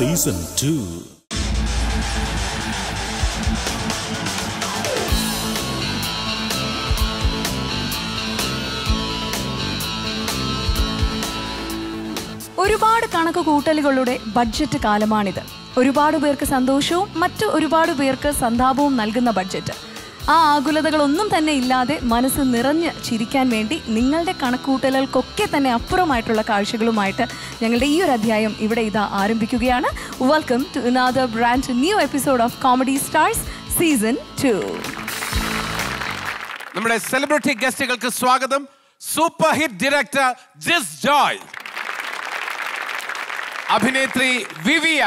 Season two ഒരുപാട് കണക്ക് കൂട്ടലുകളുടെ budget കാലമാണിത് ഒരുപാട് പേർക്ക് സന്തോഷവും മറ്റു ഒരുപാട് പേർക്ക് സന്താപവും നൽകുന്ന ബഡ്ജറ്റ് ആ ആകുലതകളൊന്നും തന്നെ ഇല്ലാതെ മനസ്സ് നിറഞ്ഞ് ചിരിക്കാൻ വേണ്ടി നിങ്ങളുടെ കണക്കൂട്ടലുകൾക്കൊക്കെ തന്നെ അപ്പുറമായിട്ടുള്ള കാഴ്ചകളുമായിട്ട് ഞങ്ങളുടെ ഈ ഒരു അധ്യായം ഇവിടെ ഇതാ ആരംഭിക്കുകയാണ് welcome to another brand new episode of comedy stars season two നമ്മുടെ സെലിബ്രിറ്റി ഗസ്റ്റുകൾക്ക് സ്വാഗതം സൂപ്പർ ഹിറ്റ് ഡയറക്ടർ ജിസ് ജോയ് അഭിനേത്രി വിവിയ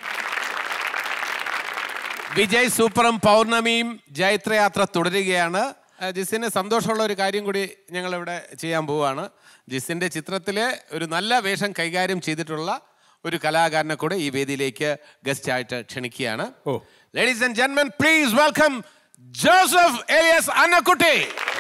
വിജയ് സൂപ്പറും പൗർണമിയും ജൈത്രയാത്ര തുടരുകയാണ് ആ, ജിസിന് സന്തോഷമുള്ള ഒരു കാര്യം കൂടി ഞങ്ങൾ ഇവിടെ ചെയ്യാൻ പോവുകയാണ് ജിസിന്റെ ചിത്രത്തിലെ ഒരു നല്ല വേഷം കൈകാര്യം ചെയ്തിട്ടുള്ള ഒരു കലാകാരനെ കൂടെ ഈ വേദിയിലേക്ക് ഗസ്റ്റ് ആയിട്ട് ക്ഷണിക്കുകയാണ് ലേഡീസ് ആൻഡ് ജെന്മൻ please welcome Joseph Elias Annakutty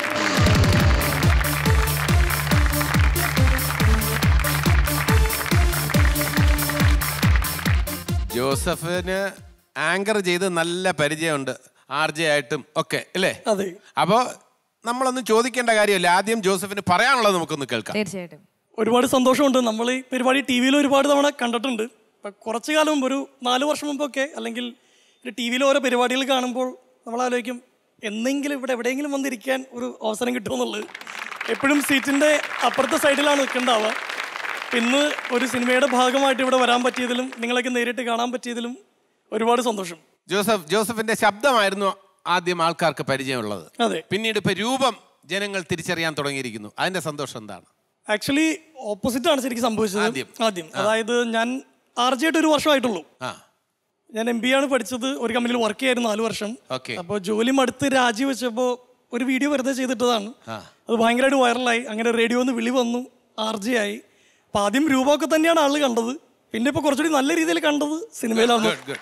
ജോസഫിന് ആങ്കർ ചെയ്ത് നല്ല പരിചയമുണ്ട് ആർ ജെ ആയിട്ടും ഒക്കെ അല്ലേ അതെ അപ്പോൾ നമ്മളൊന്നും ചോദിക്കേണ്ട കാര്യമില്ല ആദ്യം ജോസഫിന് പറയാനുള്ളത് നമുക്കൊന്ന് കേൾക്കാം തീർച്ചയായിട്ടും ഒരുപാട് സന്തോഷമുണ്ട് നമ്മൾ ഈ പരിപാടി ടി വിയിൽ ഒരുപാട് തവണ കണ്ടിട്ടുണ്ട് ഇപ്പം കുറച്ച് കാലം മുമ്പ് ഒരു നാല് വർഷം മുമ്പൊക്കെ അല്ലെങ്കിൽ ഒരു ടി വിയിൽ ഓരോ പരിപാടികൾ കാണുമ്പോൾ നമ്മൾ ആലോചിക്കും എന്നെങ്കിലും ഇവിടെ എവിടെയെങ്കിലും വന്നിരിക്കാൻ ഒരു അവസരം കിട്ടുമെന്നുള്ളത് എപ്പോഴും സീറ്റിൻ്റെ അപ്പുറത്തെ സൈഡിലാണ് നിൽക്കേണ്ടാവുക ഇന്ന് ഒരു സിനിമയുടെ ഭാഗമായിട്ട് ഇവിടെ വരാൻ പറ്റിയതിലും നിങ്ങളൊക്കെ നേരിട്ട് കാണാൻ പറ്റിയതിലും ഒരുപാട് സന്തോഷം ജോസഫ് ജോസഫിന്റെ ശബ്ദമായിരുന്നു ആദ്യം ആൾക്കാർക്ക് പരിചയമുള്ളത് അതെ പിന്നീട് ഇപ്പൊ രൂപം ജനങ്ങൾ തിരിച്ചറിയാൻ തുടങ്ങിയിരിക്കുന്നു അതിന്റെ സന്തോഷം എന്താണ് ആക്ച്വലി ഓപ്പോസിറ്റ് ആണ് ശരിക്കും സംഭവിച്ചത് ആദ്യം. ആദ്യം അതായത് ഞാൻ ആർ ജി ആയിട്ട് ഒരു വർഷമായിട്ടുള്ളൂ ആ ഞാൻ എം ബി ആണ് പഠിച്ചത് ഒരു കമ്പനിയിൽ വർക്ക് ചെയ്യായിരുന്നു നാല് വർഷം ഓക്കെ അപ്പോൾ ജോലി മടുത്ത് രാജിവെച്ചപ്പോൾ ഒരു വീഡിയോ വെറുതെ ചെയ്തിട്ടതാണ് ആ. അത് ഭയങ്കരമായിട്ട് വൈറലായി അങ്ങനെ റേഡിയോ ഒന്ന് വിളി വന്നു ആർ ജി ആയി അപ്പോൾ ആദ്യം രൂപമൊക്കെ തന്നെയാണ് ആള് കണ്ടത് പിന്നെ ഇപ്പോൾ കുറച്ചുകൂടി നല്ല രീതിയിൽ കണ്ടത് സിനിമയിലാണ് ഗുഡ് ഗുഡ്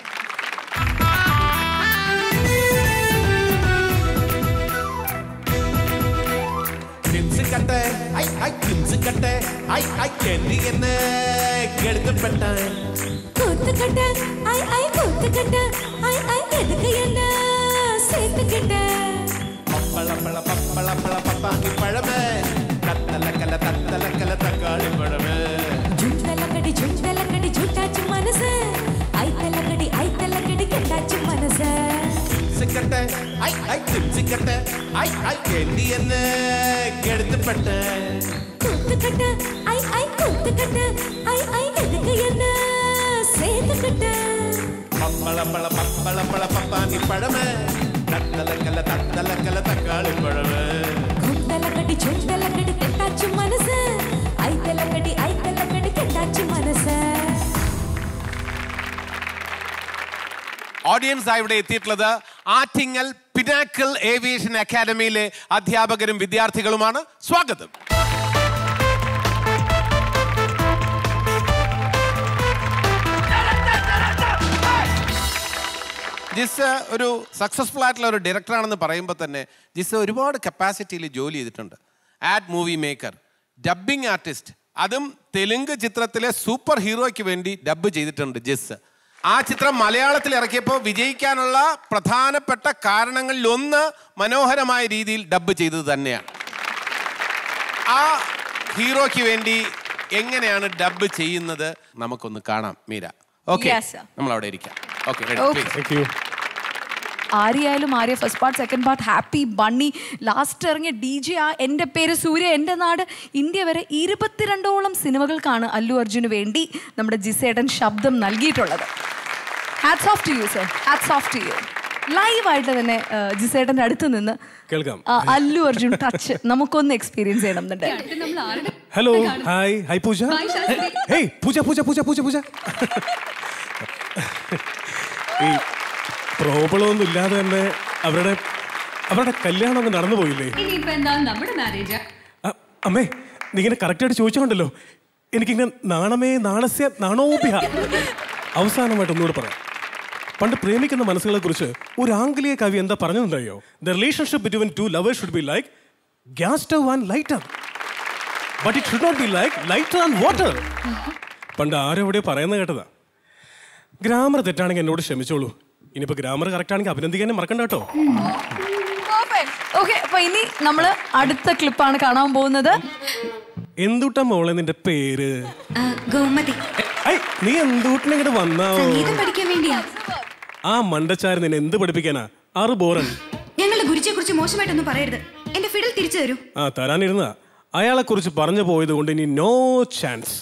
കിംസിക്കട്ടെ ഐ ഐ കിംസിക്കട്ടെ ഐ ഐ എന്നി എന്ന് കെടുത്തപ്പെട്ട கூத்துக்கட்ட ஐ ஐ கூத்துக்கட்ட ஐ ஐ எதுக்கு என்ன சேர்த்துக்கிட்ட പപ്പള പള പപ്പള പള പപ്പാക്കി പഴമേ തത്തലക്കല തത്തലക്കല തക്കാളി പഴമേ ஜுண்டலக்கடி ஜுண்டலக்கடி ஜுட்டாச்சு மனசு ஐ தலக்கடி ஐ தலக்கடி கெட்டாச்சு மனசு കിംസിക്കട്ടെ ഐ ഐ കിംസിക്കട്ടെ ഐ ഐ എന്നി എന്ന് കെടുത്തപ്പെട്ട கூத்துக்கட்ட ஐ ஐ கூத்துக்கட்ட ஐ ஐ எதுக்கு என்ன சேர்த்துக்கிட்ட പപ്പള പള പപ്പള പള പപ്പാക്കി പഴമേ തത്തലക്കല തത്തലക്കല തക്കാളി പഴമേ குண்டலக்கடி ஜுண்டலக்கடி கெட்டாச்சு மனசு ஐ தலக்கடி ஐ தலக்கடி கெட்டாச்சு மனசு ഓഡിയൻസ് ആയി ഇവിടെ എത്തിയിട്ടുള്ളത് ആറ്റിങ്ങൽ പിനാക്കിൾ ഏവിയേഷൻ അക്കാദമിയിലെ അധ്യാപകരും വിദ്യാർത്ഥികളുമാണ് സ്വാഗതം ജിസ് ഒരു സക്സസ്ഫുൾ ആയിട്ടുള്ള ഒരു ഡയറക്ടറാണെന്ന് പറയുമ്പോൾ തന്നെ ജിസ് ഒരുപാട് കപ്പാസിറ്റിയിൽ ജോലി ചെയ്തിട്ടുണ്ട് ad movie maker dubbing artist അതും തെലുങ്ക് ചിത്രത്തിലെ സൂപ്പർ ഹീറോയ്ക്ക് വേണ്ടി ഡബ്ബ് ചെയ്തിട്ടുണ്ട് ജിസ് ആ ചിത്രം മലയാളത്തിൽ ഇറക്കിയപ്പോൾ വിജയിക്കാനുള്ള പ്രധാനപ്പെട്ട കാരണങ്ങളിൽ ഒന്ന് മനോഹരമായ രീതിയിൽ ഡബ്ബ് ചെയ്തത് തന്നെയാണ് ആ ഹീറോയ്ക്ക് വേണ്ടി എങ്ങനെയാണ് ഡബ്ബ് ചെയ്യുന്നത് നമുക്കൊന്ന് കാണാം മീര ഓക്കെ Yes, sir. നമ്മൾ അവിടെ ഇരിക്കാം ഓക്കെ Okay. ആര്യായാലും Arya first part second part happy bunny last ഇറങ്ങിയ ഡി ജെ ആ എൻ്റെ പേര് സൂര്യ എൻ്റെ നാട് ഇന്ത്യ വരെ ഇരുപത്തിരണ്ടോളം സിനിമകൾക്കാണ് അല്ലു അർജുന് വേണ്ടി നമ്മുടെ ജിസേട്ടൻ ശബ്ദം നൽകിയിട്ടുള്ളത് hats off to you sir hats off to you ലൈവായിട്ട് തന്നെ ആ, ജിസേട്ടൻ്റെ അടുത്ത് നിന്ന് കേൾക്കാം ആ, അല്ലു അർജുൻ ടച്ച് നമുക്കൊന്ന് എക്സ്പീരിയൻസ് ചെയ്യണം എന്നുണ്ട് hello hi hi Pooja hey Pooja Pooja Pooja Pooja Pooja ഈ പ്രോബ്ലം ഒന്നും ഇല്ലാതെ തന്നെ അവരുടെ അവരുടെ കല്യാണം അങ്ങ് നടന്നു പോയില്ലേ ഇനിയിപ്പോ എന്താ നമ്മുടെ മാരേജ് അ- അമ്മേ നീ ഇങ്ങനെ കറക്റ്റായിട്ട് ചോദിച്ചോണ്ടല്ലോ എനിക്കിങ്ങനെ നാണമേ നാണസ്യ നാണോഭ്യ അവസാനമായിട്ട് ഒന്നുകൂടെ പറയാം പണ്ട് പ്രേമിക്കുന്ന മനസ്സുകളെ കുറിച്ച് ഒരു ആംഗലേയ കവി എന്താ പറഞ്ഞതെന്നറിയോ the relationship between two lovers should be like gas stove and lighter but it should not be like lighter and water പണ്ട് ആരെവിടെ പറയുന്നത് കേട്ടതാ ഗ്രാമർ തെറ്റാണെങ്കിൽ എന്നോട് ക്ഷമിച്ചോളൂ ഇനിയിപ്പോ ഗ്രാമർ കറക്റ്റ് ആണെങ്കിൽ അഭിനന്ദിക്കാനും മറക്കണ്ട കേട്ടോ ഓക്കെ അപ്പൊ ഇനി നമ്മള് അടുത്ത ക്ലിപ്പാണ് കാണാൻ പോകുന്നത് എന്തുട്ടാ മോളെ നിന്റെ പേര് ആ, ഗോമതി ഐ നീ എന്തുട്ടിനെ ഇങ്ങോട്ട് വന്നാവോ സംഗീതം പഠിക്കാൻ വേണ്ടിയാ ആ മണ്ടച്ചാരൻ നിന്നെ എന്ത് പഠിപ്പിക്കാനാ ആറ് ബോറൻ ഞങ്ങളുടെ ഗുരുജിയെ കുറിച്ച് മോശമായിട്ടൊന്നും പറയരുത് എന്റെ ഫിഡൽ തിരിച്ചു തരൂ ആ തരാനിരുന്ന അയാളെ കുറിച്ച് പറഞ്ഞു പോയത് കൊണ്ട് ഇനി നോ ചാൻസ്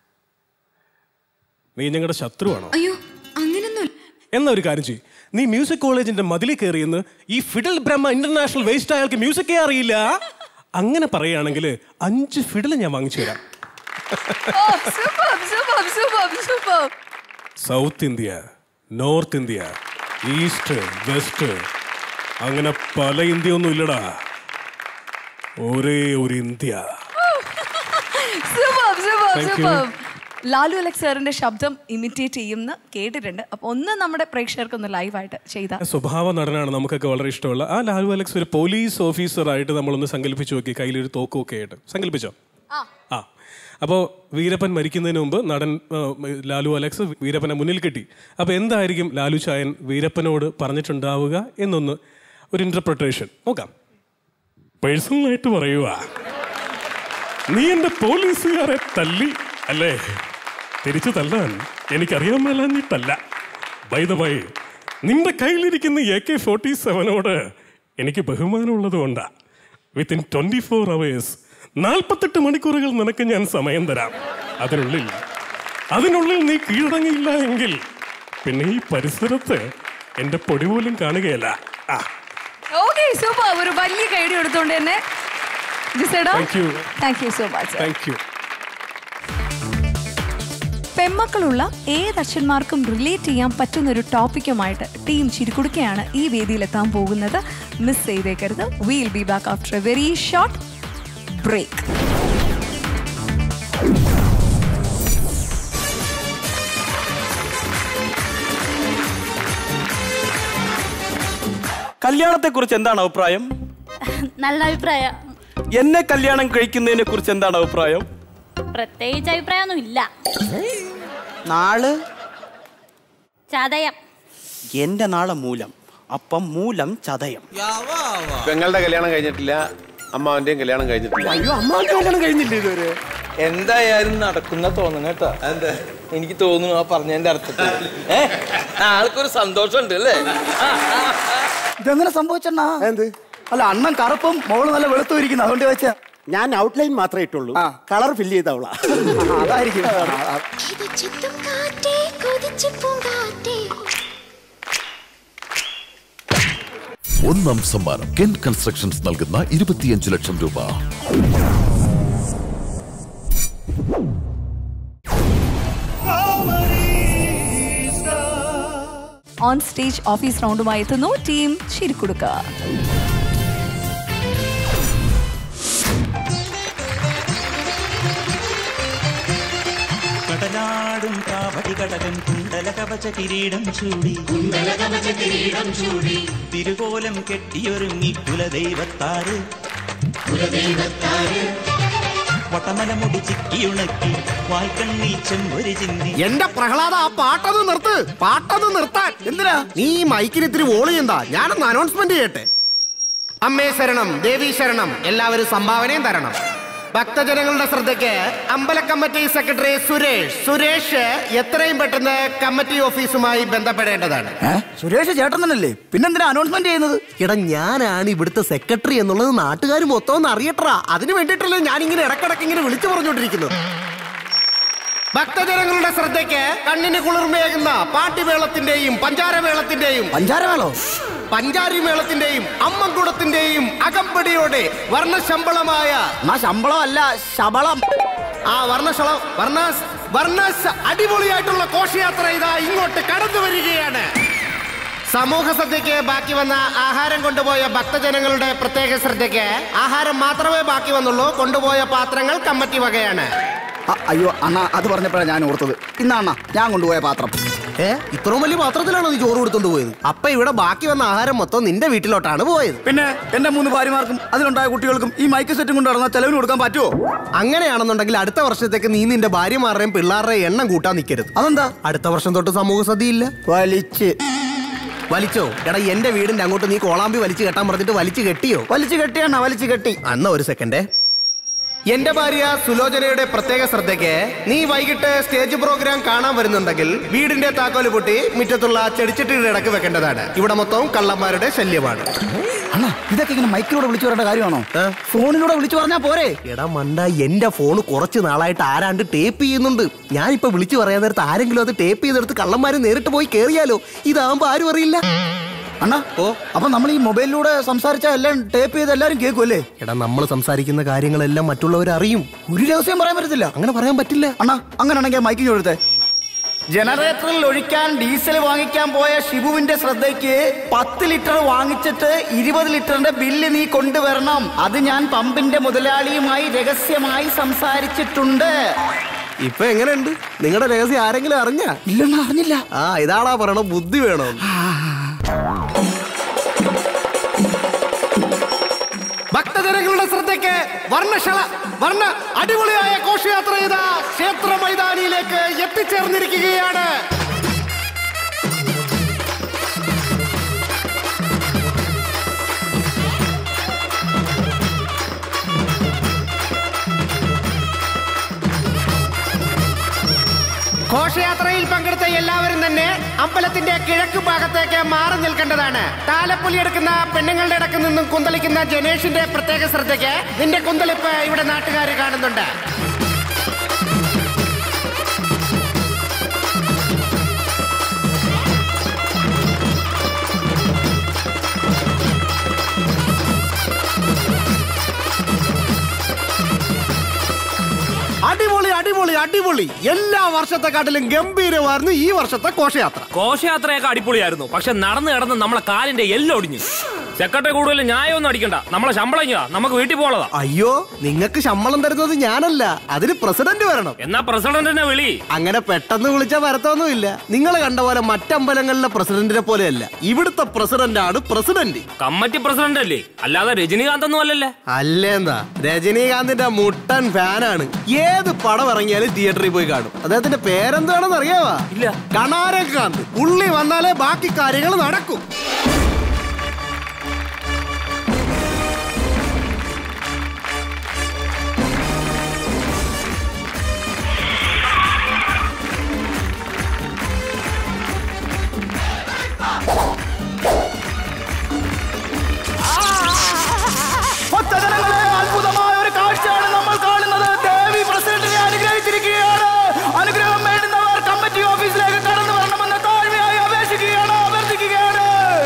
നീ ഞങ്ങളുടെ ശത്രുവാണോ അയ്യോ അങ്ങനൊന്നും എന്നാ ഒരു കാര്യം ചെയ്യും നീ മ്യൂസിക് കോളേജിന്റെ മതിലിൽ കയറിയെന്ന് ഈ ഫിഡൽ ബ്രഹ്മ ഇന്റർനാഷണൽ വേസ്റ്റ് അയാൾക്ക് മ്യൂസിക്കേ അറിയില്ല അങ്ങനെ പറയുകയാണെങ്കിൽ അഞ്ച് ഫിഡൽ ഞാൻ വാങ്ങിച്ചു തരാം super super super super south India north India east west അങ്ങനെ പല ഇന്ത്യ ഒന്നും ഇല്ലടാ ഒരേ ഒരു India super super Thank you. Super Lalu Alex സാറിന്റെ ശബ്ദം ഇമിറ്റേറ്റ് ചെയ്യുന്ന കേട്ടിട്ടുണ്ട് അപ്പൊ ഒന്ന് നമ്മുടെ പ്രേക്ഷകർക്കൊന്ന് ലൈവായിട്ട് ചെയ്ത സ്വഭാവ നടനാണ് നമുക്കൊക്കെ വളരെ ഇഷ്ടമുള്ള ആ ലാലു അലക്സ് ഒരു പോലീസ് ഓഫീസറായിട്ട് നമ്മളൊന്ന് സങ്കല്പിച്ചു നോക്കി കയ്യിലൊരു തോക്കും ഒക്കെ ആയിട്ട് സങ്കല്പിച്ചോ ആ അപ്പോൾ വീരപ്പൻ മരിക്കുന്നതിന് മുമ്പ് നടൻ ആ, ലാലു അലക്സ് വീരപ്പനെ മുന്നിൽ കെട്ടി അപ്പോൾ എന്തായിരിക്കും ലാലു ചായൻ വീരപ്പനോട് പറഞ്ഞിട്ടുണ്ടാവുക എന്നൊന്ന് ഒരു ഇന്റർപ്രിട്ടേഷൻ നോക്കാം പേഴ്സണലായിട്ട് പറയുക നീ എൻ്റെ പോലീസുകാരെ തല്ലി അല്ലേ തിരിച്ചു തല്ലാൻ എനിക്കറിയാൻ മേലാഞ്ഞിട്ടല്ല ബൈദമായി നിന്റെ കയ്യിലിരിക്കുന്ന എ കെ ഫോർട്ടി സെവനോട് എനിക്ക് ബഹുമാനമുള്ളത് കൊണ്ടാ വിത്തിൻ ട്വന്റി ഫോർ അവേഴ്സ് നാൽപ്പത്തെട്ട് മണിക്കൂറുകൾ നിനക്ക് ഞാൻ സമയം തരാം അതിനുള്ളിൽ അതിനുള്ളിൽ നീ കീഴടങ്ങിയില്ല എങ്കിൽ പിന്നെ ഈ പരിസരത്ത് എന്റെ പൊടി പോലും കാണുകയല്ല ആ ഓക്കെ സൂപ്പർ ഒരു വലിയ കൈഡി എടുത്തോണ്ട് തന്നെ ജിസേടാ Thank you. Thank you so much thank you പെമ്മക്കളുള്ള ഏത് അച്ഛന്മാർക്കും റിലേറ്റ് ചെയ്യാൻ പറ്റുന്ന ഒരു ടോപ്പിക്കുമായിട്ട് ടീം ചിരിക്കുടുക്കയാണ് ഈ വേദിയിലെത്താൻ പോകുന്നത് മിസ് ചെയ്തേക്കരുത് will be back after a very short break കല്യാണത്തെ കുറിച്ച് എന്താണ് അഭിപ്രായം നല്ല അഭിപ്രായം എന്നെ കല്യാണം കഴിക്കുന്നതിനെ കുറിച്ച് എന്താണ് അഭിപ്രായം പ്രത്യേകിച്ച് അഭിപ്രായമൊന്നും ഇല്ല നാള് ചതയം എന്റെ നാളെ മൂലം അപ്പം മൂലം ചതയം പെങ്ങളുടെ കല്യാണം കഴിഞ്ഞിട്ടില്ല അമ്മാവന്റെയും കല്യാണം കഴിഞ്ഞിട്ടില്ല അയ്യോ അമ്മ കല്യാണം കഴിഞ്ഞില്ല ഇതുവരെ എന്തായാലും നടക്കുന്ന തോന്നുന്നു കേട്ടോ എന്താ എനിക്ക് തോന്നുന്നു ആ പറഞ്ഞതിന്റെ അർത്ഥത്തിൽ ഏ ആൾക്കൊരു സന്തോഷമുണ്ട് അല്ലേ ഇതെങ്ങനെ സംഭവിച്ചെണ്ണാ എന്ത് അല്ല അണ്ണൻ കറുപ്പും മോള് നല്ല വെളുത്തും ഇരിക്കുന്നു അതുകൊണ്ട് വെച്ചാ ഞാൻ ഔട്ട്ലൈൻ മാത്രമേ ഇട്ടുള്ളൂ കളർ ഫില്ല് ചെയ്തവളാ അതായിരിക്കും ഒന്നാം സമ്മാനം കെൻ കൺസ്ട്രക്ഷൻസ് നൽകുന്ന ഇരുപത്തിയഞ്ച് ലക്ഷം രൂപ ഓൺ സ്റ്റേജ് ഓഫീസ് റൗണ്ടുമായി എത്തുന്നു ടീം ചിരിക്കുടുക്ക കടലാടും കാവടി കടകൻ കുണ്ടല കവച കിരീടം ചൂടി കിരീടം ചൂടി തിരുകോലം കെട്ടിയൊരുങ്ങി കുലദൈവത്താറ് വട്ടമല മുടി ചിക്കിയുണക്കി വായ്ക്കണ്ണിൽ ചെമ്പൊരു ചിന്തി എന്റെ പ്രഹ്ലാദ ആ പാട്ടൊന്ന് നിർത്ത് പാട്ടൊന്ന് നിർത്താൻ എന്തിനാ നീ ഈ മൈക്കിന് ഇത്തിരി വോളി എന്താ ഞാനൊന്ന് അനൗൺസ്മെന്റ് ചെയ്യട്ടെ അമ്മേ ശരണം ദേവി ശരണം എല്ലാവരും സംഭാവനയും തരണം ഭക്തജനങ്ങളുടെ ശ്രദ്ധയ്ക്ക് അമ്പല കമ്മിറ്റി സെക്രട്ടറി സുരേഷ് സുരേഷ് എത്രയും പെട്ടെന്ന് കമ്മിറ്റി ഓഫീസുമായി ബന്ധപ്പെടേണ്ടതാണ് സുരേഷ് ചേട്ടൻ തന്നെയല്ലേ പിന്നെന്തിനാ അനൗൺസ്മെന്റ് ചെയ്യുന്നത് എടാ ഞാനാണ് ഇവിടുത്തെ സെക്രട്ടറി എന്നുള്ളത് നാട്ടുകാർ മൊത്തം ഒന്ന് അറിയട്ടാ അതിന് വേണ്ടിയിട്ടല്ലേ ഞാൻ ഇങ്ങനെ ഇടക്കിടക്ക് ഇങ്ങനെ വിളിച്ചു പറഞ്ഞുകൊണ്ടിരിക്കുന്നത് ഭക്തജനങ്ങളുടെ ശ്രദ്ധയ്ക്ക് കണ്ണിന് കുളിർമയേകുന്ന പാട്ടിമേളത്തിന്റെയും പഞ്ചാരമേളത്തിന്റെയും പഞ്ചാരമേളോ പഞ്ചാരി മേളത്തിന്റെയും അമ്മൻകുടത്തിന്റെയും അകമ്പടിയോടെ വർണ്ണശമ്പളമായ എന്നാ ശമ്പളം അല്ല ശബളം ആ വർണ്ണശളം വർണ്ണ വർണ്ണ അടിപൊളിയായിട്ടുള്ള ഘോഷയാത്ര ഇതാ ഇങ്ങോട്ട് കടന്നു വരികയാണ് സമൂഹ ശ്രദ്ധയ്ക്ക് ബാക്കി വന്ന ആഹാരം കൊണ്ടുപോയ ഭക്തജനങ്ങളുടെ പ്രത്യേക ശ്രദ്ധയ്ക്ക് ആഹാരം മാത്രമേ ബാക്കി വന്നുള്ളൂ കൊണ്ടുപോയ പാത്രങ്ങൾ കമ്മറ്റി വകയാണ് അ- അയ്യോ അണ്ണാ അത് പറഞ്ഞപ്പോഴാണ് ഞാൻ ഓർത്തത് ഇന്നാ അണ്ണാ ഞാൻ കൊണ്ടുപോയ പാത്രം ഏ ഇത്രയും വലിയ പാത്രത്തിലാണോ നീ ചോറ് കൊടുത്തോണ്ട് പോയത് അപ്പൊ ഇവിടെ ബാക്കി വന്ന ആഹാരം മൊത്തം നിന്റെ വീട്ടിലോട്ടാണ് പോയത് പിന്നെ എന്റെ മൂന്ന് ഭാര്യമാർക്കും അതിലുണ്ടായ കുട്ടികൾക്കും ഈ മൈക്ക് സെറ്റും കൊണ്ട് നടന്ന ചെലവിന് കൊടുക്കാൻ പറ്റുമോ അങ്ങനെയാണെന്നുണ്ടെങ്കിൽ അടുത്ത വർഷത്തേക്ക് നീ നിന്റെ ഭാര്യമാരുടെയും പിള്ളേരുടെയും എണ്ണം കൂട്ടാൻ നിൽക്കരുത് അതെന്താ അടുത്ത വർഷം തൊട്ട് സമൂഹ സദ്യയില്ല വലിച്ച് വലിച്ചോ എടാ എന്റെ വീടിന്റെ അങ്ങോട്ട് നീ കോളാമ്പി വലിച്ചു കെട്ടാൻ പറഞ്ഞിട്ട് വലിച്ചു കെട്ടിയോ വലിച്ചു കെട്ടിയാണ് വലിച്ചു കെട്ടി അന്ന ഒരു സെക്കൻഡേ എന്റെ ഭാര്യ സുലോചനയുടെ പ്രത്യേക ശ്രദ്ധയ്ക്ക് നീ വൈകിട്ട് സ്റ്റേജ് പ്രോഗ്രാം കാണാൻ വരുന്നുണ്ടെങ്കിൽ വീടിന്റെ താക്കോല് പൊട്ടി മുറ്റത്തുള്ള ചെടിച്ചട്ടിയുടെ ഇടക്ക് വെക്കേണ്ടതാണ് ഇവിടെ മൊത്തം കള്ളന്മാരുടെ ശല്യമാണ് അണ്ണാ ഇതൊക്കെ ഇങ്ങനെ മൈക്കിലൂടെ വിളിച്ചു പറയേണ്ട കാര്യമാണോ ഫോണിലൂടെ വിളിച്ചു പറഞ്ഞാ പോരെ എടാ മണ്ട എന്റെ ഫോൺ കുറച്ച് നാളായിട്ട് ആരാണ്ട് ടേപ്പ് ചെയ്യുന്നുണ്ട് ഞാനിപ്പോ വിളിച്ചു പറയാൻ നേരത്ത് ആരെങ്കിലും അത് ടേപ്പ് ചെയ്തെടുത്ത് കള്ളന്മാര് നേരിട്ട് പോയി കേറിയാലോ ഇതാകുമ്പോ ആരും അറിയില്ല അണ്ണാ ഓ അപ്പൊ നമ്മൾ ഈ മൊബൈലിലൂടെ സംസാരിച്ച എല്ലാം ടേപ്പ് ചെയ്ത് എല്ലാരും കേൾക്കുമല്ലേ എടാ നമ്മൾ സംസാരിക്കുന്ന കാര്യങ്ങളെല്ലാം മറ്റുള്ളവർ അറിയും ഒരു രഹസ്യം പറയാൻ പറ്റത്തില്ല അങ്ങനെ പറയാൻ പറ്റില്ല അണ്ണാ അങ്ങനെയാണെങ്കിൽ മൈക്കിങ് കൊടുത്തേ ജനറേറ്ററിൽ ഒഴിക്കാൻ ഡീസൽ വാങ്ങിക്കാൻ പോയ ഷിബുവിന്റെ ശ്രദ്ധയ്ക്ക് പത്ത് ലിറ്റർ വാങ്ങിച്ചിട്ട് ഇരുപത് ലിറ്ററിന്റെ ബില്ല് നീ കൊണ്ടുവരണം അത് ഞാൻ പമ്പിന്റെ മുതലാളിയുമായി രഹസ്യമായി സംസാരിച്ചിട്ടുണ്ട് ഇപ്പൊ എങ്ങനെയുണ്ട് നിങ്ങളുടെ രഹസ്യം ആരെങ്കിലും അറിഞ്ഞ ഇല്ലെന്ന് അറിഞ്ഞില്ല ആ ഇതാണാ പറയണ ബുദ്ധി വേണോ ഭക്തജനങ്ങളുടെ ശ്രദ്ധയ്ക്ക് വർണ്ണശല വർണ്ണ അടിപൊളിയായ ഘോഷയാത്ര ചെയ്ത ക്ഷേത്ര മൈതാനിയിലേക്ക് എത്തിച്ചേർന്നിരിക്കുകയാണ് ഘോഷയാത്രയിൽ പങ്കെടുത്ത എല്ലാവരും തന്നെ അമ്പലത്തിന്റെ കിഴക്ക് ഭാഗത്തേക്ക് മാറി നിൽക്കേണ്ടതാണ് താലപ്പൊലി എടുക്കുന്ന പെണ്ണുങ്ങളുടെ ഇടക്ക് നിന്നും കുന്തളിക്കുന്ന ജനേഷിന്റെ പ്രത്യേക ശ്രദ്ധയ്ക്ക് നിന്റെ കുന്തളിപ്പ് ഇവിടെ നാട്ടുകാർ കാണുന്നുണ്ട് അടിപൊളി അടിപൊളി അടിപൊളി എല്ലാ വർഷത്തെക്കാട്ടിലും ഗംഭീരമായിരുന്നു ഈ വർഷത്തെ ഘോഷയാത്ര ഘോഷയാത്രയൊക്കെ അടിപൊളിയായിരുന്നു പക്ഷെ നടന്നു കിടന്ന് നമ്മളെ കാലിന്റെ എല്ലാം ഒടിഞ്ഞു സെക്രട്ടറി കൂടുതൽ ന്യായമൊന്നും അടിക്കണ്ട നമ്മളെ ശമ്പളം ഇങ്ങതാ നമുക്ക് വീട്ടിൽ പോളതാ അയ്യോ നിങ്ങൾക്ക് ശമ്പളം തരുന്നത് ഞാനല്ല അതിന് പ്രസിഡന്റ് വരണം എന്നാ പ്രസിഡന്റിനെ വിളി അങ്ങനെ പെട്ടെന്ന് വിളിച്ചാൽ വരത്തൊന്നുമില്ല നിങ്ങൾ കണ്ട പോലെ മറ്റമ്പലങ്ങളിലെ പ്രസിഡന്റിനെ പോലെയല്ല ഇവിടുത്തെ പ്രസിഡന്റ് ആണ് പ്രസിഡന്റ് കമ്മിറ്റി പ്രസിഡന്റ് അല്ലേ അല്ലാതെ രജനീകാന്ത് ഒന്നും അല്ലല്ലേ അല്ലേന്താ രജനീകാന്തിന്റെ മുട്ടൻ ഫാനാണ് ഏത് പടം ഇറങ്ങിയാലും തിയേറ്ററിൽ പോയി കാണും അദ്ദേഹത്തിന്റെ പേരെന്താണെന്ന് അറിയാവാ ഇല്ല കണാരകാന്ത് പുള്ളി വന്നാലേ ബാക്കി കാര്യങ്ങൾ നടക്കും ഭക്തജനങ്ങളെ അത്ഭുതമായ ഒരു കാഴ്ചയാണ് നമ്മൾ കാണുന്നത് ദേവി പ്രസിഡന്റിനെ അനുഗ്രഹിച്ചിരിക്കുകയാണ് അനുഗ്രഹം വേണ്ടുന്നവർ കമ്മിറ്റി ഓഫീസിലേക്ക് കടന്നു വരണമെന്ന് താഴ്മയായി അപേക്ഷിക്കുകയാണ് അഭ്യർത്ഥിക്കുകയാണ്